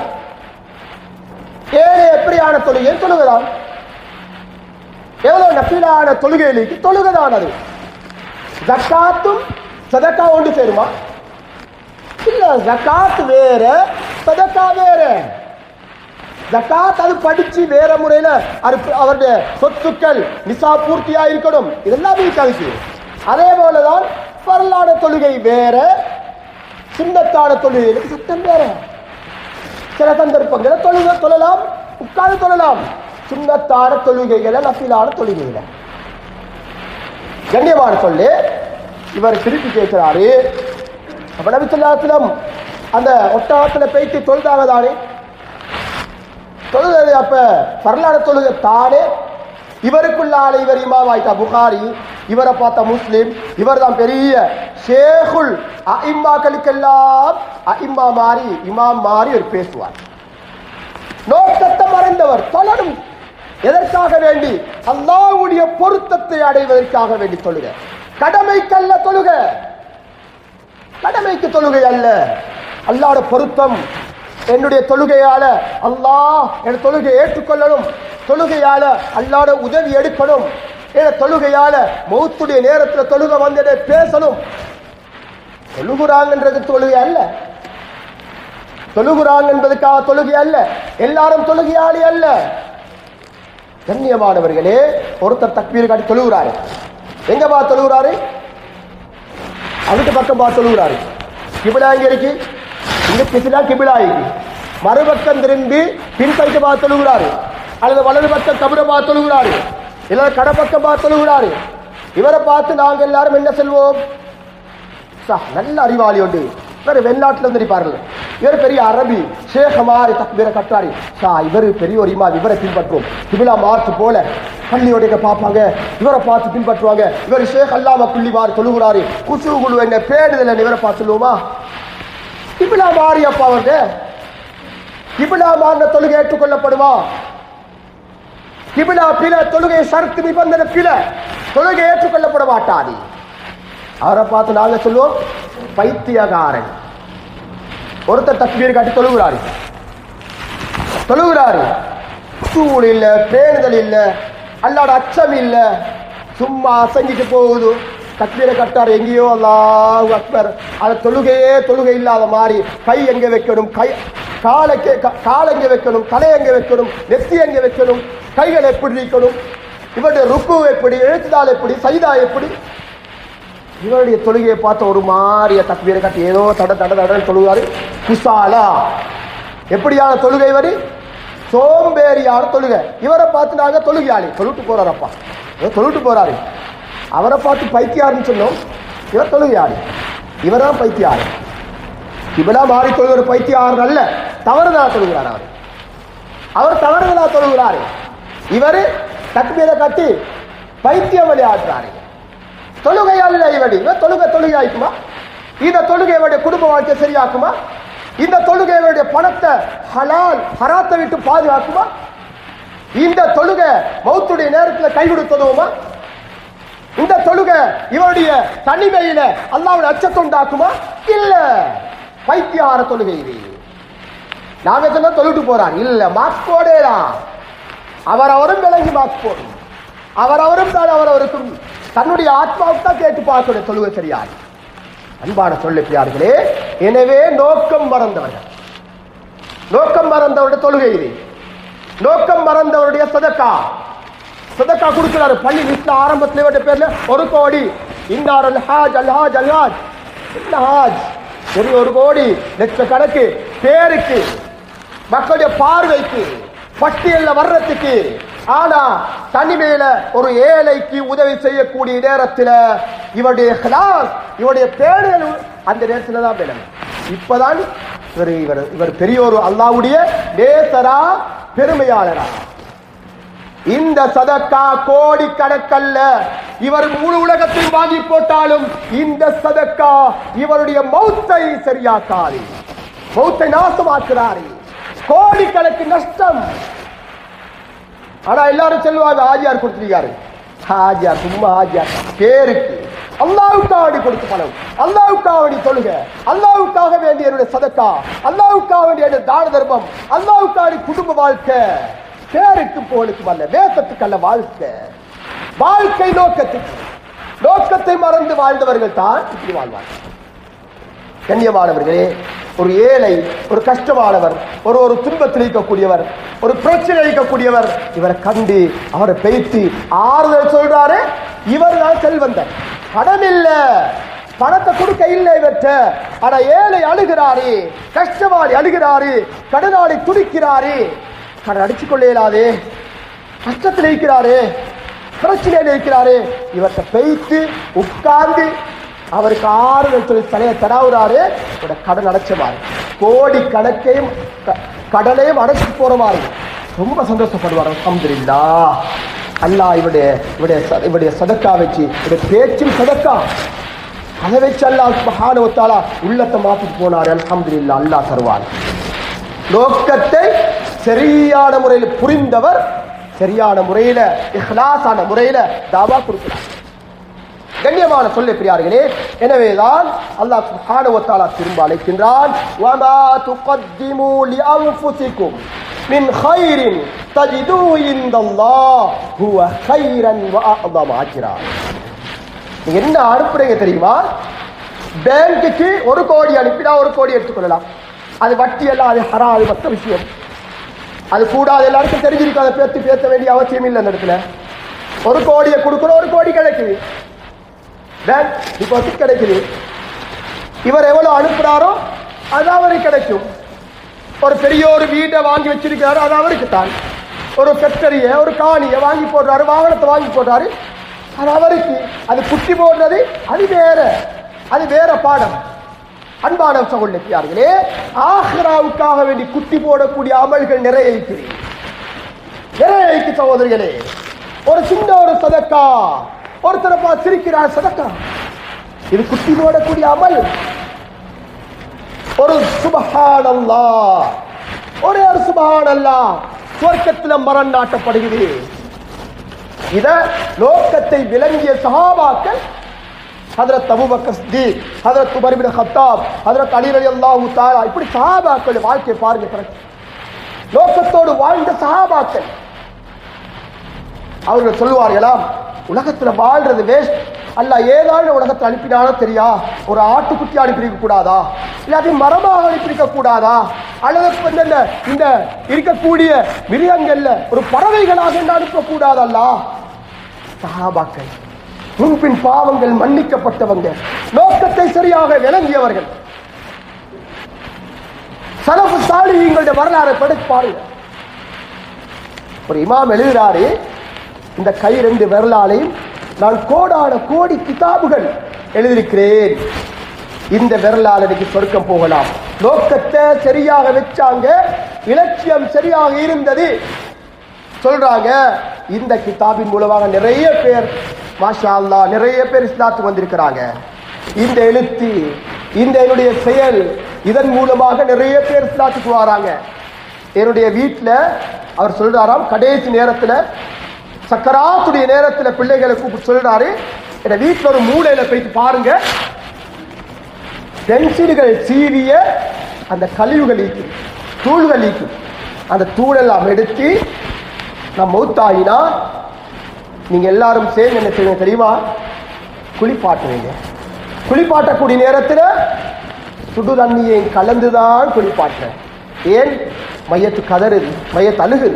ஏழு எப்படியான தொழுகையும் தொழுகதான் எவ்வளவு நப்பிலான தொழுகைகளுக்கு தொழுகதான் அது ஜக்காத்தும் சதக்கா ஒன்று சேருமா இல்ல ஜக்காத் வேற சதக்கா வேற ஜக்காத் அது படிச்சு வேற முறையில அது அவருடைய சொத்துக்கள் நிசா பூர்த்தியா இருக்கணும் இதெல்லாம் இருக்காது அதே போலதான் வரலான தொழுகை வேற சின்னத்தான தொழுகைகளுக்கு சட்டம் வேற சில சந்தர்ப்பங்களை தொழுக தொழலாம் உட்கார்ந்து தொழலாம் சுண்ணத்தான தொழுகைகளை நப்பிலான தொழுகைகளை கண்ணியமான சொல்லு இவர் திருப்பி கேட்கிறாரு அப்ப நபிசுல்லாத்திலம் அந்த ஒட்டகத்துல போயிட்டு தொழுதாங்க தானே தொழுது அப்ப வரலாறு தொழுகை தானே இவருக்குள்ளால இவர் இமாம் ஆயிட்டா புகாரி இவரை பார்த்த முஸ்லிம் இவர் தான் பெரிய ஷேகுல் அஇம்மாக்களுக்கெல்லாம் அஇம்மா மாறி இமாம் மாறி இவர் பேசுவார் நோக்கத்தை மறைந்தவர் தொழணும் எதற்காக வேண்டி அல்லாஹ்வுடைய பொருத்தத்தை அடைவதற்காக வேண்டி தொழுக கடமைக்கல்ல தொழுக கடமைக்கு தொழுகை அல்ல அல்லாஹ்வோட பொருத்தம் என்னுடைய தொழுகையால அல்லாஹ் என் தொழுகையை ஏற்றுக்கொள்ளணும் தொழுகையால அல்லாஹ்வோட உதவி எடுக்கணும் என் தொழுகையால மௌத்துடைய நேரத்தில் தொழுகை வந்து என்னை பேசணும் தொழுகுறாங்கன்றது தொழுகை அல்ல தொழுகுறாங்க என்பதுக்காக தொழுகை அல்ல எல்லாரும் தொழுகையாளி அல்ல கண்ணியமானவர்களே ஒருத்தர் தக்பீர் காட்டி தொழுகிறாரு எங்க பா தொழுகிறாரு அதுக்கு பக்கம் பார்த்து தொழுகிறாரு கிபிலா எங்க இருக்கு இங்க கிபிலா கிபிலா இருக்கு மறுபக்கம் திரும்பி பின்பைக்கு பார்த்து தொழுகிறாரு அல்லது வலது பக்கம் கபரை பார்த்து தொழுகிறாரு இல்ல கடப்பக்கம் பார்த்து தொழுகிறாரு இவரை பார்த்து நாங்க எல்லாரும் என்ன செல்வோம் சா, நல்ல அறிவாளி உண்டு வேற வெளிநாட்டுல வந்து பாருங்க இவர் பெரிய அரபி ஷேக மாதிரி தக்பீர கட்டாரி ஷா இவர் பெரிய ஒரு இமா இவரை பின்பற்றுவோம் கிபிலா மார்ச் போல பள்ளியோடைய பார்ப்பாங்க இவரை பார்த்து பின்பற்றுவாங்க இவர் ஷேக் அல்லாம புள்ளி மாறி தொழுகிறாரு குசு குழு என்ன பேடுதல் இவரை பார்த்து சொல்லுவோமா கிபிலா மாறி அப்பா அவர்கிட்ட கிபிலா மாறின தொழுகை ஏற்றுக்கொள்ளப்படுமா கிபிலா பில தொழுகை சரத்து நிபந்தனை பில தொழுகை ஏற்றுக்கொள்ளப்பட மாட்டாது அவரை பார்த்து நாங்க சொல்லுவோம் பைத்தியகாரன் ஒருத்தர் தக்பீர் காட்டி தொழுகிறாரு தொழுகிறாரு சூடு இல்ல பேணுதல் இல்ல அல்லாட அச்சம் இல்ல சும்மா அசங்கிட்டு போகுது தக்பீரை கட்டார் எங்கேயோ அல்லாஹ் அக்பர் அது தொழுகையே தொழுகை இல்லாத மாதிரி கை எங்க வைக்கணும் கை காலை கே- க- கால் எங்க வைக்கணும் தலை எங்க வைக்கணும் நெத்தி எங்க வைக்கணும் கைகள் எப்படி இருக்கணும் இவருடைய ருக்கு எப்படி எழுத்துதால் எப்படி சைதா எப்படி இவருடைய தொழுகையை பார்த்த ஒரு மாறிய தக்பீரை கட்டி ஏதோ தட தட தடன்னு தொழுவாரு குசாலா எப்படியான தொழுகை வரி சோம்பேறியான தொழுகை இவரை பார்த்து நாங்க தொழுகையாளி தொழுட்டு போறாரப்பா ஏதோ தொழுட்டு போறாரு அவரை பார்த்து பைத்தியாருன்னு சொன்னோம் இவர் தொழுகையாளி இவர் தான் பைத்தியாரு இவனா மாறி தொழுகிற பைத்தியார் அல்ல தவறுதலா தொழுகிறார் அவர் அவர் தவறுதலா தொழுகிறாரு இவரு தக்பீரை கட்டி பைத்தியம் விளையாடுறாரு தொழுகை அல்ல இவடி இவன் தொழுகை தொழுகை ஆயிக்குமா இந்த தொழுகை இவருடைய குடும்ப வாழ்க்கை சரியாக்குமா இந்த தொழுகை இவருடைய பணத்தை ஹலால் ஹராத்தை விட்டு பாதுகாக்குமா இந்த தொழுகை மௌத்துடைய நேரத்தில் கை கொடுத்ததுமா இந்த தொழுகை இவருடைய தனிமையில அல்லாவுடைய அச்சத்தை உண்டாக்குமா இல்ல பைத்தியார தொழுகை இது நாங்க சொன்ன தொழுட்டு போறார் இல்ல மாஸ்க் போடேதான் அவர் அவரும் விளங்கி மாஸ்க் போடும் அவர் அவரும் தான் அவர் அவருக்கும் தன்னுடைய ஆத்மாவுக்கு தான் கேட்டு பார்க்கணும் தொழுகை சரியாது அன்பான சொல்லிப்பியார்களே எனவே நோக்கம் மறந்தவர்கள் நோக்கம் மறந்தவருடைய தொழுகை இது நோக்கம் மறந்தவருடைய சதக்கா சதக்கா கொடுக்கிறாரு பள்ளி லிஸ்ட்ல ஆரம்பத்துல இவருடைய பேர்ல ஒரு கோடி இன்னார் அல் ஹாஜ் அல் ஹாஜ் அல் ஹாஜ் என்ன ஹாஜ் சரி ஒரு கோடி லட்சக்கணக்கு பேருக்கு மக்களுடைய பார்வைக்கு பட்டியல்ல வர்றதுக்கு ஆனா தனிமையில ஒரு ஏழைக்கு உதவி செய்யக்கூடிய நேரத்துல இவருடைய கிளாஸ் இவருடைய பேடுகள் அந்த நேரத்துல தான் வேணும் இப்பதான் இவர் இவர் இவர் பெரிய ஒரு அல்லாவுடைய நேசரா பெருமையாளரா இந்த சதக்கா கோடி கணக்கல்ல இவர் முழு உலகத்தில் வாங்கி போட்டாலும் இந்த சதக்கா இவருடைய மௌத்தை சரியாக்காது மௌத்தை நாசமாக்குறாரு கோடிக்கணக்கு நஷ்டம் ஆனா எல்லாரும் சொல்லுவாங்க ஆஜியார் கொடுத்துருக்காரு ஆஜியார் சும்மா ஆஜியார் பேருக்கு அல்லாவுக்காக கொடுத்த பணம் அல்லாவுக்காக தொழுக அல்லாவுக்காக வேண்டிய என்னுடைய சதக்கா அல்லாவுக்காக வேண்டிய என்னுடைய தான தர்மம் அல்லாவுக்காக குடும்ப வாழ்க்கை பேருக்கு புகழுக்கும் அல்ல வேசத்துக்கு அல்ல வாழ்க்கை வாழ்க்கை நோக்கத்துக்கு நோக்கத்தை மறந்து வாழ்ந்தவர்கள் தான் இப்படி வாழ்வார்கள் கண்ணியமானவர்களே ஒரு ஏழை ஒரு கஷ்டமானவர் ஒரு ஒரு துன்பத்தில் இருக்கக்கூடியவர் ஒரு பிரச்சனை இருக்கக்கூடியவர் இவரை கண்டு அவரை பேய்த்து ஆறுதல் சொல்றாரு இவர் தான் செல்வந்தர் பணம் இல்ல பணத்தை கொடுக்க இல்லை இவற்ற ஆனா ஏழை அழுகிறாரு கஷ்டவாளி அழுகிறாரு கடனாளி துடிக்கிறாரு கடன் அடிச்சு கொள்ள இயலாதே கஷ்டத்தில் இருக்கிறாரு பிரச்சனையில் இருக்கிறாரு இவர்கிட்ட பெய்த்து உட்கார்ந்து அவருக்கு ஆறுதல் சொல்லி தலையை தடாவுறாரு இவட கடன் அடைச்சவாறு கோடி கணக்கையும் க- கடனையும் அடைச்சு போற மாதிரி ரொம்ப சந்தோஷப்படுவார் அல்ஹம்துலில்லா அல்லாஹ் இவருடைய இவருடைய ச- இவருடைய சதக்கா வச்சு இவருடைய பேச்சும் சதக்கா அதை வச்சு அல்லாஹ் சுப்ஹானஹு வ தஆலா உள்ளத்தை மாத்திட்டு போனார் அல்ஹம்துலில்லா அல்லாஹ் தருவார் நோக்கத்தை சரியான முறையில் புரிந்தவர் சரியான முறையில இஹ்லாஸான முறையில தாவா கொடுக்கிறார் கண்ணியமான சொல்ல பிரியார்களே எனவேதான் அல்லாஹ் சுப்ஹானஹு வ தஆலா திரும்ப அழைக்கின்றான் வமா துகத்திமு லிஅன்ஃபுசிக்கும் மின் கைரின் தஜிது இந்தல்லாஹ் ஹுவ கைரன் வ அஅதம அஜ்ரா நீங்க என்ன அனுப்புறீங்க தெரியுமா பேங்க்குக்கு ஒரு கோடி அனுப்பினா ஒரு கோடி எடுத்துக்கொள்ளலாம் அது வட்டி எல்லாம் அது ஹரா அது மற்ற விஷயம் அது கூடாது எல்லாருக்கும் தெரிஞ்சிருக்கு அதை பேத்து பேச வேண்டிய அவசியம் இல்லை அந்த இடத்துல ஒரு கோடியை கொடுக்கணும் ஒரு கோடி கிடைக்குது பேங்க் டிபாசிட் கிடைக்குது இவர் எவ்வளவு அனுப்புறாரோ அது அவருக்கு கிடைக்கும் ஒரு பெரிய ஒரு வீட்டை வாங்கி வச்சிருக்காரு அது அவருக்கு தான் ஒரு ஃபேக்டரிய ஒரு காணியை வாங்கி போடுறாரு வாகனத்தை வாங்கி போடுறாரு அது அவருக்கு அது குட்டி போடுறது அது வேற அது வேற பாடம் அன்பான சகோதரர்களே ஆஹ்ராவுக்காக வேண்டி குட்டி போடக்கூடிய அமல்கள் நிறைய இருக்குது நிறைய இருக்கு சகோதரிகளே ஒரு சின்ன ஒரு சதக்கா ஒருத்தரை பார்த்து சிரிக்கிறார் சதக்கா இது குட்டி போடக்கூடிய அமல் ஒரு சுபஹானல்லா ஒரே ஒரு சுபஹானல்லா சுவர்க்கத்துல மரம் நாட்டப்படுகிறது இத லோக்கத்தை விளங்கிய சஹாபாக்கள் ஹதரத் அபூபக்கர் சித்திக் ஹதரத் உமர் இப்னு கத்தாப் ஹதரத் அலி ரலியல்லாஹு தஆலா இப்படி சஹாபாக்கள் வாழ்க்கை பாருங்க பிறகு லோக்கத்தோடு வாழ்ந்த சஹாபாக்கள் அவர்கள் சொல்லுவார்களாம் உலகத்துல வாழ்றது வேஸ்ட் அல்ல ஏதாவது உலகத்தை அனுப்பினானோ தெரியா ஒரு ஆட்டுக்குட்டி அனுப்பியிருக்க கூடாதா இல்லாட்டி மரமாக அனுப்பியிருக்க கூடாதா அல்லது வந்து இந்த இந்த இருக்கக்கூடிய மிருகங்கள்ல ஒரு பறவைகளாக என்ன அனுப்ப கூடாதல்லா சஹாபாக்கள் முன்பின் பாவங்கள் மன்னிக்கப்பட்டவங்க நோக்கத்தை சரியாக விளங்கியவர்கள் சலப்பு சாலிகளுடைய வரலாறை படித்து பாருங்க ஒரு இமாம் எழுதுறாரு இந்த கை ரெண்டு விரலாலையும் நான் கோடான கோடி கிதாபுகள் எழுதியிருக்கிறேன் இந்த விரலால் இன்னைக்கு சொர்க்கம் போகலாம் நோக்கத்தை சரியாக வச்சாங்க இலட்சியம் சரியாக இருந்தது சொல்றாங்க இந்த கிதாபின் மூலமாக நிறைய பேர் மாஷா அல்லாஹ் நிறைய பேர் இஸ்லாத்துக்கு வந்திருக்கிறாங்க இந்த எழுத்து இந்த என்னுடைய செயல் இதன் மூலமாக நிறைய பேர் இஸ்லாத்துக்கு வராங்க என்னுடைய வீட்டில் அவர் சொல்றாராம் கடைசி நேரத்தில் சக்கராத்துடைய நேரத்தில் பிள்ளைகளை கூப்பிட்டு சொல்றாரு என் வீட்டில் ஒரு மூலையில போயிட்டு பாருங்க பென்சில்கள் சீவிய அந்த கழிவுகள் ஈக்கும் தூள்கள் ஈக்கும் அந்த தூளெல்லாம் எடுத்து நான் மௌத்தாயினா நீங்க எல்லாரும் சேர்ந்து என்ன செய்வீங்க தெரியுமா குளிப்பாட்டுவீங்க குளிப்பாட்டக்கூடிய நேரத்தில் சுடு தண்ணியை கலந்துதான் குளிப்பாட்டுறேன் ஏன் மையத்து கதறுது மையத்து அழுகுது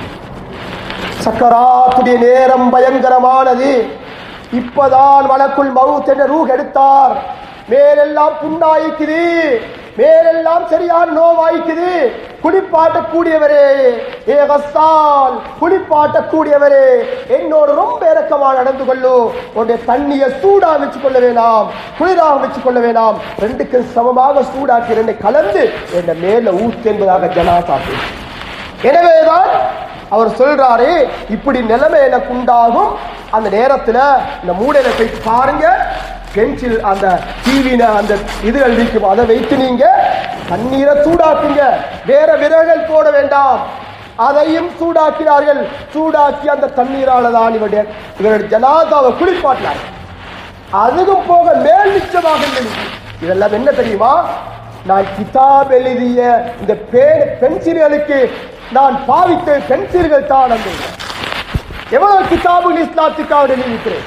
சக்கராத்துடைய நேரம் பயங்கரமானது இப்பதான் வழக்குள் மவுத் என்ற ரூஹ் எடுத்தார் மேலெல்லாம் புண்ணாய்க்குது மேலெல்லாம் சரியான நோவாய்க்குது குளிப்பாட்டக்கூடியவரே ஏ கஸ்ஸால் குளிப்பாட்டக்கூடியவரே என்னோடு ரொம்ப இறக்கமா நடந்து கொள்ளு உன்னுடைய தண்ணியை சூடா வச்சு கொள்ள வேணாம் குளிராக வச்சு கொள்ள வேணாம் ரெண்டுக்கும் சமமாக சூடாக்கி ரெண்டு கலந்து என் மேல ஊத்து என்பதாக ஜனாசா பேசு. எனவேதான் அவர் சொல்றாரு இப்படி நிலைமை எனக்கு உண்டாகும் அந்த நேரத்துல இந்த மூடையில போய் பாருங்க பென்சில் அந்த டிவின அந்த இதுகள் இருக்கும் அதை வைத்து நீங்க தண்ணீரை சூடாக்குங்க வேற விரல்கள் போட வேண்டாம் அதையும் சூடாக்கினார்கள் சூடாக்கி அந்த தண்ணீரால தான் இவருடைய இவருடைய ஜனாதாவை குளிப்பாட்டினார்கள் அதுவும் போக மேல் நிச்சயமாக இல்லை. இதெல்லாம் என்ன தெரியுமா நான் கிதாப் எழுதிய இந்த பே- பென்சில்களுக்கு நான் பாவித்த பென்சில்கள் தான் அந்த எவ்வளவு கிதாபுகள் இஸ்லாத்துக்காக எழுதியிருக்கிறேன்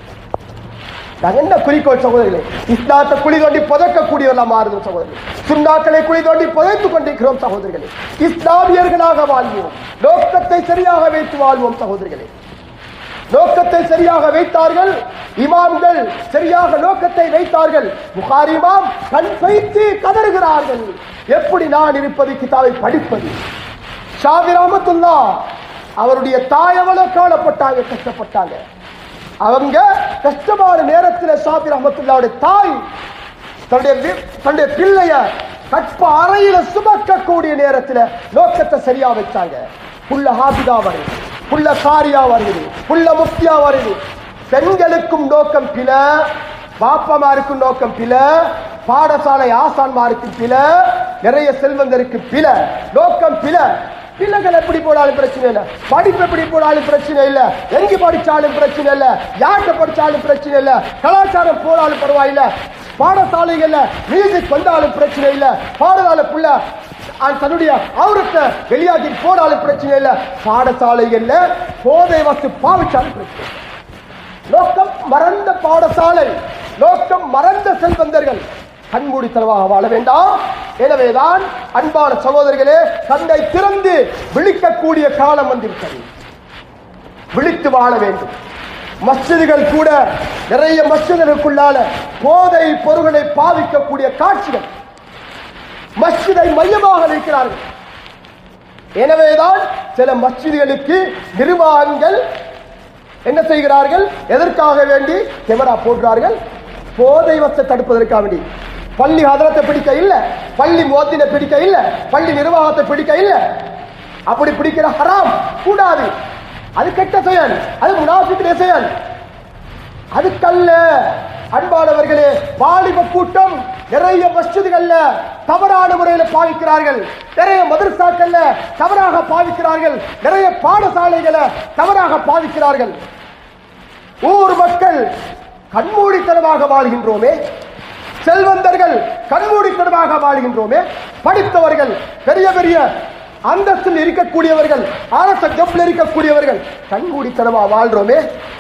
நாங்க என்ன குறிக்கோள் சகோதரிகளே இஸ்லாத்தை குழி தோண்டி புதைக்கக்கூடியவர்களா மாறுது சகோதரி சுண்ணாக்களை குழி தோண்டி புதைத்துக் கொண்டிருக்கிறோம் சகோதரிகளே இஸ்லாமியர்களாக வாழ்வோம் நோக்கத்தை சரியாக வைத்து வாழ்வோம் சகோதரிகளே நோக்கத்தை சரியாக வைத்தார்கள் இமாம்கள் சரியாக நோக்கத்தை வைத்தார்கள் புகாரி இமாம் கண் வைத்து கதறுகிறார்கள் எப்படி நான் இருப்பது கிதாபை படிப்பது ஷாபி ரஹமத்துல்லா அவருடைய தாய் எவ்வளவு காணப்பட்டாங்க கஷ்டப்பட்டாங்க அவங்க கஷ்டமான நேரத்தில் ஷாபி ரஹமத்துல்லாவுடைய தாய் தன்னுடைய வி- தன்னுடைய பிள்ளைய கற்ப அறையில சுமக்கக்கூடிய நேரத்தில் நோக்கத்தை சரியா வச்சாங்க புள்ள ஹாபிதா வருது புள்ள காரியா வருது புள்ள முக்தியா வருது பெண்களுக்கும் நோக்கம் பில பாப்பமாருக்கும் நோக்கம் பில பாடசாலை ஆசான்மாருக்கும் பில நிறைய செல்வந்தருக்கு பில நோக்கம் பில பிள்ளைகள் எப்படி போனாலும் பிரச்சனை இல்ல படிப்பு எப்படி போனாலும் பிரச்சனை இல்ல எங்க படிச்சாலும் பிரச்சனை இல்ல யார்கிட்ட படிச்சாலும் பிரச்சனை இல்ல கலாச்சாரம் போனாலும் பரவாயில்ல பாடசாலைகள்ல மியூசிக் வந்தாலும் பிரச்சனை இல்ல பாடசாலை புள்ள அவன் தன்னுடைய அவரத்தை வெளியாகி போனாலும் பிரச்சனை இல்ல பாடசாலைகள்ல போதை வஸ்து பாவிச்சாலும் பிரச்சனை இல்ல. நோக்கம் மறந்த பாடசாலை நோக்கம் மறந்த செல்வந்தர்கள் கண்மூடித்தனமாக வாழ வேண்டாம் எனவேதான் அன்பான சகோதரர்களே கண்ணை திறந்து விழிக்கக்கூடிய காலம் வந்திருக்கிறது விழித்து வாழ வேண்டும் மஸ்ஜிதுகள் கூட நிறைய மஸ்ஜிதுகளுக்குள்ளால போதை பொருள்களை பாவிக்கக்கூடிய காட்சிகள் மஸ்ஜிதை மையமாக வைக்கிறார்கள் எனவேதான் சில மஸ்ஜிதுகளுக்கு நிர்வாகங்கள் என்ன செய்கிறார்கள் எதற்காக வேண்டி கேமரா போடுறார்கள் போதை வசத்தை தடுப்பதற்காக வேண்டி பள்ளி ஹதரத்தை பிடிக்க இல்ல பள்ளி மோத்தினை பிடிக்க இல்ல பள்ளி நிர்வாகத்தை பிடிக்க இல்ல அப்படி பிடிக்கிற ஹராம் கூடாது அது கெட்ட செயல் அது முனாஃபிக்குடைய செயல் அதுக்கல்ல அன்பானவர்களே வாலிப கூட்டம் நிறைய மஸ்ஜிதுகள்ல தவறான முறையில் பாவிக்கிறார்கள் நிறைய மதரசாக்கள்ல தவறாக பாவிக்கிறார்கள் நிறைய பாடசாலைகளை தவறாக பாவிக்கிறார்கள் ஊர் மக்கள் கண்மூடித்தனமாக வாழ்கின்றோமே செல்வந்தர்கள் கண்மூடித்தனமாக வாழ்கின்றோமே படித்தவர்கள் பெரிய பெரிய அந்தஸ்தில் இருக்கக்கூடியவர்கள் அரச ஜப்ல இருக்கக்கூடியவர்கள் கண்மூடித்தனமா வாழ்றோமே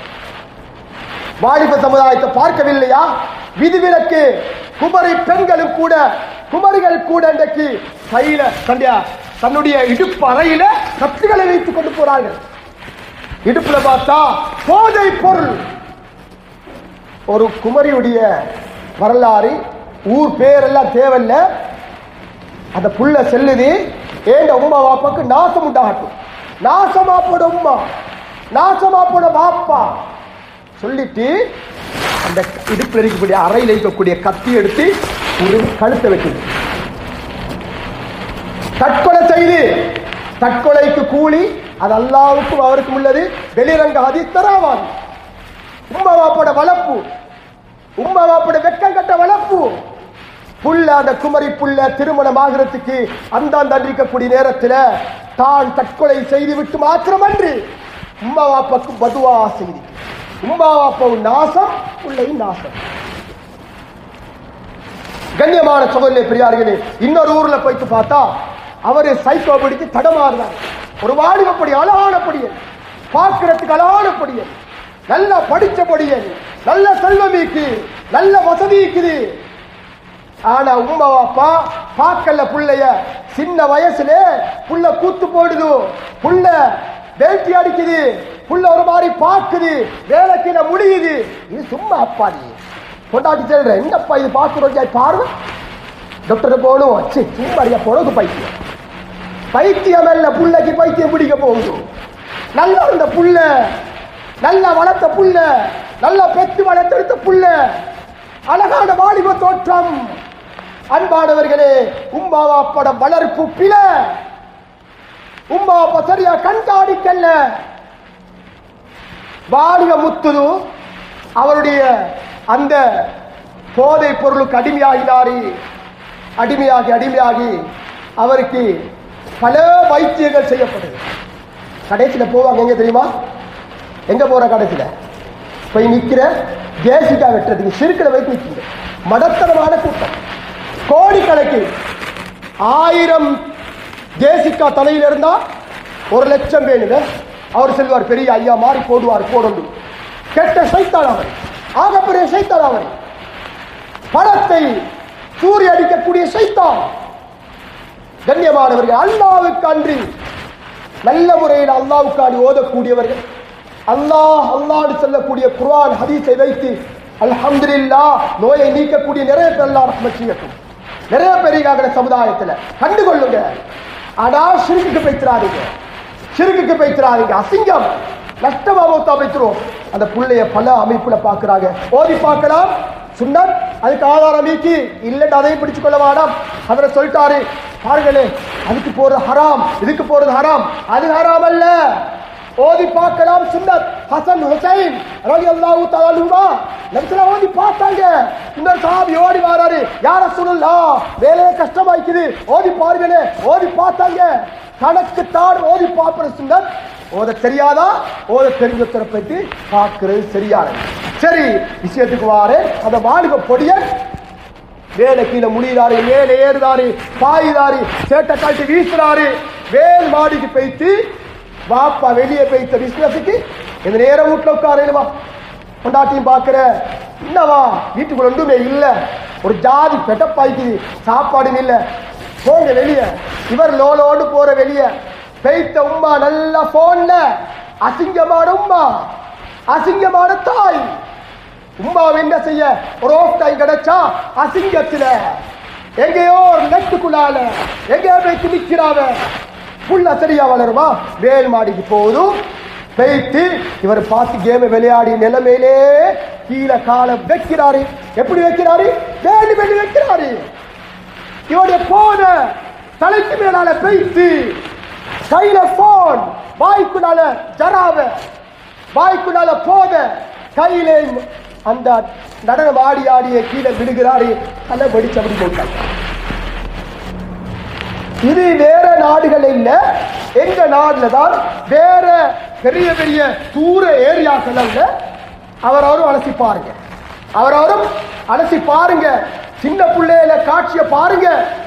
வாலிப சமுதாயத்தை பார்க்கவில்லையா விதிவிலக்கு குமரி பெண்களும் கூட குமரிகள் கூட இன்றைக்கு கையில தன்னுடைய தன்னுடைய இடுப்பு அறையில கத்திகளை வைத்துக் கொண்டு போறார்கள் இடுப்புல பார்த்தா போதை பொருள் ஒரு குமரியுடைய வரலாறு ஊர் பேரெல்லாம் தேவையில்ல அந்த புள்ள செல்லுது ஏண்ட உமா வாப்பாக்கு நாசம் உண்டாகட்டும் நாசமா போட உமா நாசமா போட வாப்பா சொல்லிட்டு அந்த இடுப்பில் இருக்கக்கூடிய அறையில் இருக்கக்கூடிய கத்தி எடுத்து ஒரு கழுத்தை வைக்குது தற்கொலை செய்து தற்கொலைக்கு கூலி அது அல்லாவுக்கும் அவருக்கும் உள்ளது வெளிரங்க அதித்தராவான் உம்மா வாப்போட வளர்ப்பு உம்மா வாப்போட வெக்கம் கட்ட வளர்ப்பு புள்ள அந்த குமரி புள்ள திருமணம் ஆகிறதுக்கு அந்த இருக்கக்கூடிய நேரத்தில் தான் தற்கொலை செய்து விட்டு மாத்திரமன்று உம்மா வாப்பாக்கு பதுவா செய்தி உம்மா வாப்பாவும் நாசம் புள்ளை நாசம் கண்ணியமான சகோதரே பெரியார்களே இன்னொரு ஊர்ல போயிட்டு பார்த்தா அவரு சைக்கோ பிடித்து தடமாறுறார் ஒரு வாலிபப்படி அழகான படியன் பார்க்கிறதுக்கு அழகான படியன் நல்லா படிச்ச படியன் நல்ல செல்வமீக்கு நல்ல வசதி இருக்குது ஆனா உம்மா வாப்பா பார்க்கல புள்ளைய சின்ன வயசுல புள்ள கூத்து போடுது புள்ள வேட்டி அடிக்குது புள்ள ஒரு மாதிரி பாக்குது வேலைக்கு முடியுது இது சும்மா அப்பாடி கொண்டாட்டி செல்ற என்னப்பா இது பார்க்கிறோம் பார்வை டாக்டர் போகணும் சி சும்மா பொழுது பைத்தியம் பைத்தியம் அல்ல புள்ளைக்கு பைத்தியம் பிடிக்க போகுது நல்லா இருந்த புள்ள நல்லா வளர்த்த புள்ள நல்லா பெத்து வளர்த்தெடுத்த புள்ள அழகான வாலிப தோற்றம் அன்பானவர்களே உம்மாவா படம் வளர்ப்பு பில உம்மாவா சரியா கண்காணிக்கல்ல வாலிப முத்துது அவருடைய அந்த போதை பொருளுக்கு அடிமையாகினாரு அடிமையாகி அடிமையாகி அவருக்கு பல வைத்தியங்கள் செய்யப்படுது கடைசியில் போவாங்க எங்க தெரியுமா எங்க போற கடைசியில் போய் நிக்கிற ஜேசிக்கா வெட்டுறதுக்கு சிறுக்கில் வைத்து நிற்கிங்க மடத்தனமான கூட்டம் கோடிக்கணக்கு ஆயிரம் ஜேசிக்கா தலையில் இருந்தா ஒரு லட்சம் வேணுங்க அவர் செல்வார் பெரிய ஐயா மாறி போடுவார் போடணும் கெட்ட சைத்தான் அவர் ஆகப்பெரிய சைத்தான் அவர் பணத்தை சூரிய அடிக்கக்கூடிய சைத்தான் கண்ணியமானவர்கள் அல்லாவுக்கு அன்றி நல்ல முறையில் அல்லாவுக்காடி ஓதக்கூடியவர்கள் அல்லாஹ் அல்லாஹ்னு சொல்லக்கூடிய குர்ஆன் ஹதீஸை வைத்து அல்ஹம்துலில்லாஹ் நோயை நீக்கக்கூடிய நிறைய பேர் அல்லாஹ் ரஹ்மத் செய்யட்டும் நிறைய பேர் இருக்காங்க சமுதாயத்துல கண்டுகொள்ளுங்க ஆனா சிறுக்குக்கு பைத்திராதீங்க சிறுக்குக்கு பைத்திராதீங்க அசிங்கம் நஷ்டமா மௌத்தா பைத்திரும் அந்த புள்ளைய பல அமைப்புல பாக்குறாங்க ஓதி பார்க்கலாம் சுன்னத் அதுக்கு ஆதாரம் நீக்கி இல்லைன்னு அதையும் பிடிச்சு கொள்ள வேண்டாம் அதில் சொல்லிட்டாரு பாருங்களே அதுக்கு போறது ஹராம் இதுக்கு போறது ஹராம் அது ஹராம் அல்ல ஓதி பார்க்கலாம் சுன்னத் ஹசன் ஹுசைன் ரலி அல்லாஹு தஆலா நபிசல்லா ஓதி பார்த்தாங்க இந்த சாபி ஓடி வராரு யார சொல்லலாம் வேலையே கஷ்டமாய்க்குது ஓதி பாருங்களே ஓதி பார்த்தாங்க கணக்கு தான் ஓதி பார்ப்பது சுன்னத் ஓத தெரியாதா ஓத தெரிஞ்ச பற்றி பார்க்கிறது சரியானது சரி விஷயத்துக்கு வாரு அந்த வாலிப பொடியன் வேலை கீழே முடியுதாரு மேலே ஏறுதாரு பாயுதாரு சேட்டை காட்டி வீசுறாரு வேல் மாடிக்கு போயிட்டு வாப்பா வெளியே போயிட்ட பிசினஸுக்கு இந்த நேரம் வீட்டுல உட்காருவா கொண்டாட்டியும் பார்க்கிற என்னவா வீட்டுக்குள்ள ஒன்றுமே இல்ல ஒரு ஜாதி பெட்டப்பாய்க்குது சாப்பாடு இல்ல போங்க வெளியே இவர் லோலோடு போற வெளியே பெய்த்த உம்மா நல்லா போன்ல அசிங்கமான உம்மா அசிங்கமான தாய் உமாவை என்ன செய்ய ஒரு ஓஃப் டைம் கிடைச்சா அசிங்கத்துல எங்கேயோ ஒரு நெட்டுக்குள்ளால எங்கேயோ போய் நிக்கிறாவ புள்ள சரியா வளருமா வேல் மாடிக்கு போதும் பெய்த்து இவர் பார்த்து கேமை விளையாடி நிலைமையிலே கீழே காலை வைக்கிறாரு எப்படி வைக்கிறாரு வேண்டி வேண்டி வைக்கிறாரு இவருடைய போன தலைக்கு மேலால பெய்த்து கையில போன் வாய்க்குனால ஜராவ வாய்க்குனால போத கையில அந்த நடனம் ஆடி ஆடிய கீழே விடுகிறாரு தலை வெடிச்சு அப்படி போட்டாங்க இது வேற நாடுகள் இல்ல எங்க நாடுல தான் வேற பெரிய பெரிய தூர ஏரியாக்கள் அல்ல அவர் அவரும் அலசி பாருங்க அவர் அவரும் அலசி பாருங்க சின்ன பிள்ளையில காட்சியை பாருங்க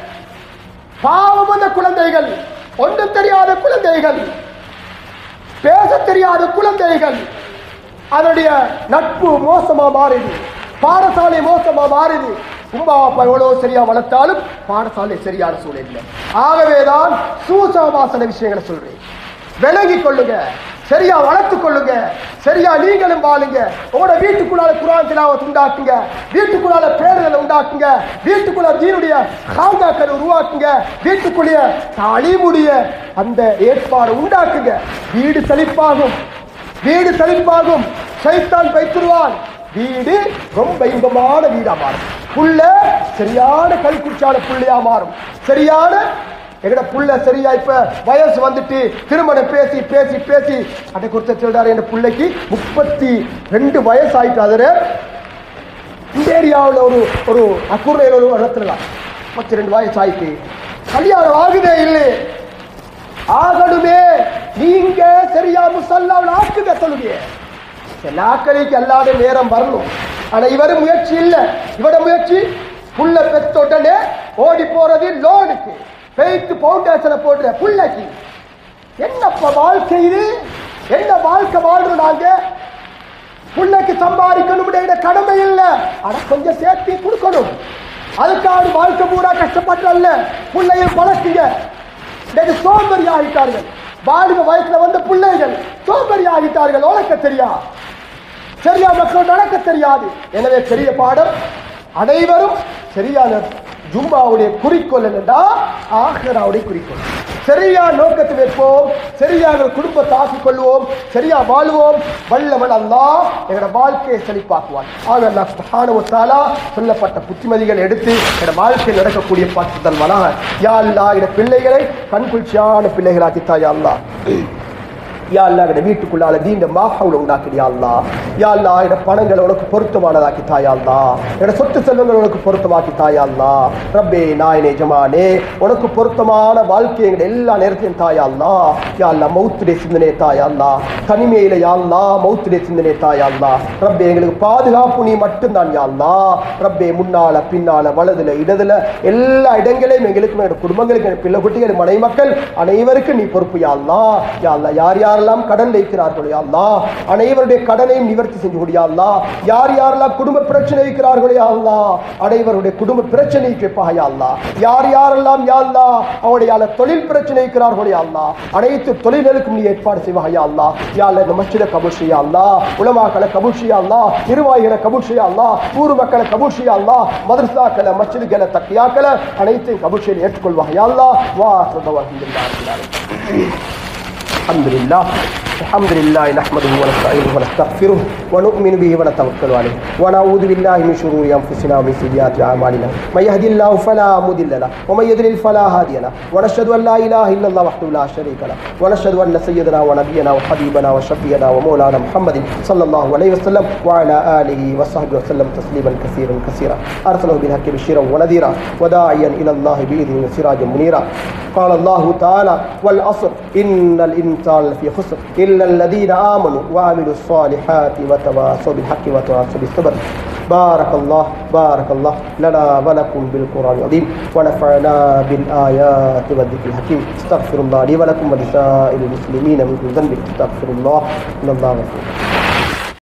பாவம் வந்த குழந்தைகள் ஒன்றும் தெரியாத குழந்தைகள் பேச தெரியாத குழந்தைகள் அதனுடைய நட்பு மோசமா மாறுது பாடசாலை மோசமா மாறுது உமா அப்பா எவ்வளவு சரியா வளர்த்தாலும் பாடசாலை சரியான சூழல் இல்லை ஆகவேதான் சூசகமாசன விஷயங்களை சொல்றேன் விளங்கிக் கொள்ளுங்க சரியா வளர்த்துக் கொள்ளுங்க சரியா நீங்களும் வாழுங்க உங்களோட வீட்டுக்குள்ளால குரான் திலாவத் உண்டாக்குங்க வீட்டுக்குள்ளால பேருதலை உண்டாக்குங்க வீட்டுக்குள்ள தீனுடைய காங்காக்களை உருவாக்குங்க வீட்டுக்குள்ளேய தாலிமுடைய அந்த ஏற்பாடு உண்டாக்குங்க வீடு செழிப்பாகும் வீடு செழிப்பாகும் சைத்தான் வைத்துருவான் வீடு ரொம்ப இன்பமான வீடா மாறும் புள்ள சரியான கல்குச்சான புள்ளையா மாறும் சரியான எங்கட புள்ள சரியா இப்ப வயசு வந்துட்டு திருமணம் பேசி பேசி பேசி அதை கொடுத்த சொல்றாரு என் பிள்ளைக்கு முப்பத்தி ரெண்டு வயசு ஆயிட்டு அதுல இந்த ஏரியாவில் ஒரு ஒரு அக்குறையில் ஒரு இடத்துல முப்பத்தி ரெண்டு வயசு ஆயிட்டு கல்யாணம் ஆகுதே இல்லை ஆகணுமே நீங்க சரியா முசல்லாவில் ஆக்குங்க சொல்லுங்க நாக்களிக்கு அல்லாத நேரம் வரணும் ஆனா இவரு முயற்சி இல்ல இவட முயற்சி புள்ள பெத்த உடனே ஓடி போறது லோனுக்கு பெய்த்து பவுண்டேஷனை போடுற புள்ளைக்கு என்னப்ப வாழ்க்கை இது என்ன வாழ்க்கை வாழ்றோம் நாங்க புள்ளைக்கு சம்பாதிக்கணும் கடமை இல்ல ஆனா கொஞ்சம் சேர்த்து கொடுக்கணும் அதுக்காக வாழ்க்கை பூரா கஷ்டப்பட்டல்ல புள்ளையும் பழக்குங்க இன்னைக்கு சோம்பேறி ஆகிட்டார்கள் வாலிப வயசுல வந்த பிள்ளைகள் சோம்பேறி ஆகிட்டார்கள் உழைக்க தெரியா சரியா மக்கள் நடக்க தெரியாது எனவே பெரிய பாடம் அனைவரும் சரியான ஜும்மாவுடைய குறிக்கோள் என்னடா ஆஹராவுடைய குறிக்கோள் சரியா நோக்கத்தை வைப்போம் சரியாக குடும்பத்தை ஆக்கிக் கொள்வோம் சரியா வாழ்வோம் வல்லவன் அல்லாஹ் எங்களோட வாழ்க்கையை செழிப்பாக்குவான் ஆக அல்லாஹ் சுப்ஹானஹு வ தஆலா சொல்லப்பட்ட புத்திமதிகள் எடுத்து எங்களோட வாழ்க்கையில் நடக்கக்கூடிய பார்த்து தருவானாக யா அல்லாஹ் எங்களோட பிள்ளைகளை கண்குளிர்ச்சியான பிள்ளைகளாக்கி தாயா அல்லாஹ் யா அல்லா எங்க வீட்டுக்குள்ளால தீண்ட மாஹவுல உண்டாக்கிடியா அல்லா யா அல்லா எங்க பணங்களை உனக்கு பொருத்தமானதாக்கி தாயா அல்லா எங்க சொத்து செல்வங்கள் உனக்கு பொருத்தமாக்கி தாயா அல்லா ரப்பே நாயனே ஜமானே உனக்கு பொருத்தமான வாழ்க்கை எங்க எல்லா நேரத்தையும் தாயா அல்லா யா அல்லா மௌத்துடைய சிந்தனை தாயா அல்லா தனிமையில யா அல்லா மௌத்துடைய சிந்தனை தாயா அல்லா ரப்பே எங்களுக்கு பாதுகாப்பு நீ மட்டும்தான் யா அல்லா ரப்பே முன்னால பின்னால வலதுல இடதுல எல்லா இடங்களையும் எங்களுக்கும் எங்க குடும்பங்களுக்கு எங்க பிள்ளை குட்டிகள் மனை மக்கள் அனைவருக்கும் நீ பொறுப்பு யா அல்லா யா அல்லா யார் யாரெல்லாம் கடன் வைக்கிறார்களோ யா அல்லா அனைவருடைய கடனையும் நிவர்த்தி செஞ்சு கொடு யா அல்லா யார் யாரெல்லாம் குடும்ப பிரச்சனை வைக்கிறார்களோ யா அல்லா அனைவருடைய குடும்ப பிரச்சனைக்கு வைப்பாக யா அல்லா யார் யாரெல்லாம் யா அல்லா அவருடைய அல்ல தொழில் பிரச்சனை வைக்கிறார்களோ யா அல்லா அனைத்து தொழில்களுக்கும் நீ ஏற்பாடு செய்வாக யா அல்லா யா அல்லா இந்த மஸ்ஜித கபூல் செய்யா அல்லா உலமாக்களை கபூல் செய்யா அல்லா நிர்வாகிகளை கபூல் செய்யா அல்லா ஊர் மக்களை கபூல் செய்யா அல்லா மதரசாக்களை மஸ்ஜிதுகளை தக்கியாக்களை அனைத்தையும் கபூல் செய்து ஏற்றுக்கொள்வாக யா அல்லா வா சொல்லுவாங்க الحمد لله الحمد لله نحمده ونستعينه ونستغفره ونؤمن به ونتوكل عليه ونعوذ بالله من شرور انفسنا ومن سيئات اعمالنا من يهدي الله فلا مضل له ومن يضلل فلا هادي له ونشهد ان لا اله الا الله وحده لا شريك له ونشهد ان سيدنا ونبينا وحبيبنا وشفينا ومولانا محمد صلى الله عليه وسلم وعلى اله وصحبه وسلم تسليما كثيرا كثيرا ارسله بالحق بشيرا ونذيرا وداعيا الى الله باذنه وسراجا منيرا قال الله تعالى والعصر ان الانسان لفي خسر الا الذين امنوا وعملوا الصالحات وتواصوا بالحق وتواصوا بالصبر بارك الله بارك الله لنا ولكم بالقران العظيم ونفعنا بالايات والذكر الحكيم استغفر الله لي ولكم ولسائر المسلمين من كل ذنب استغفر الله ان الله غفور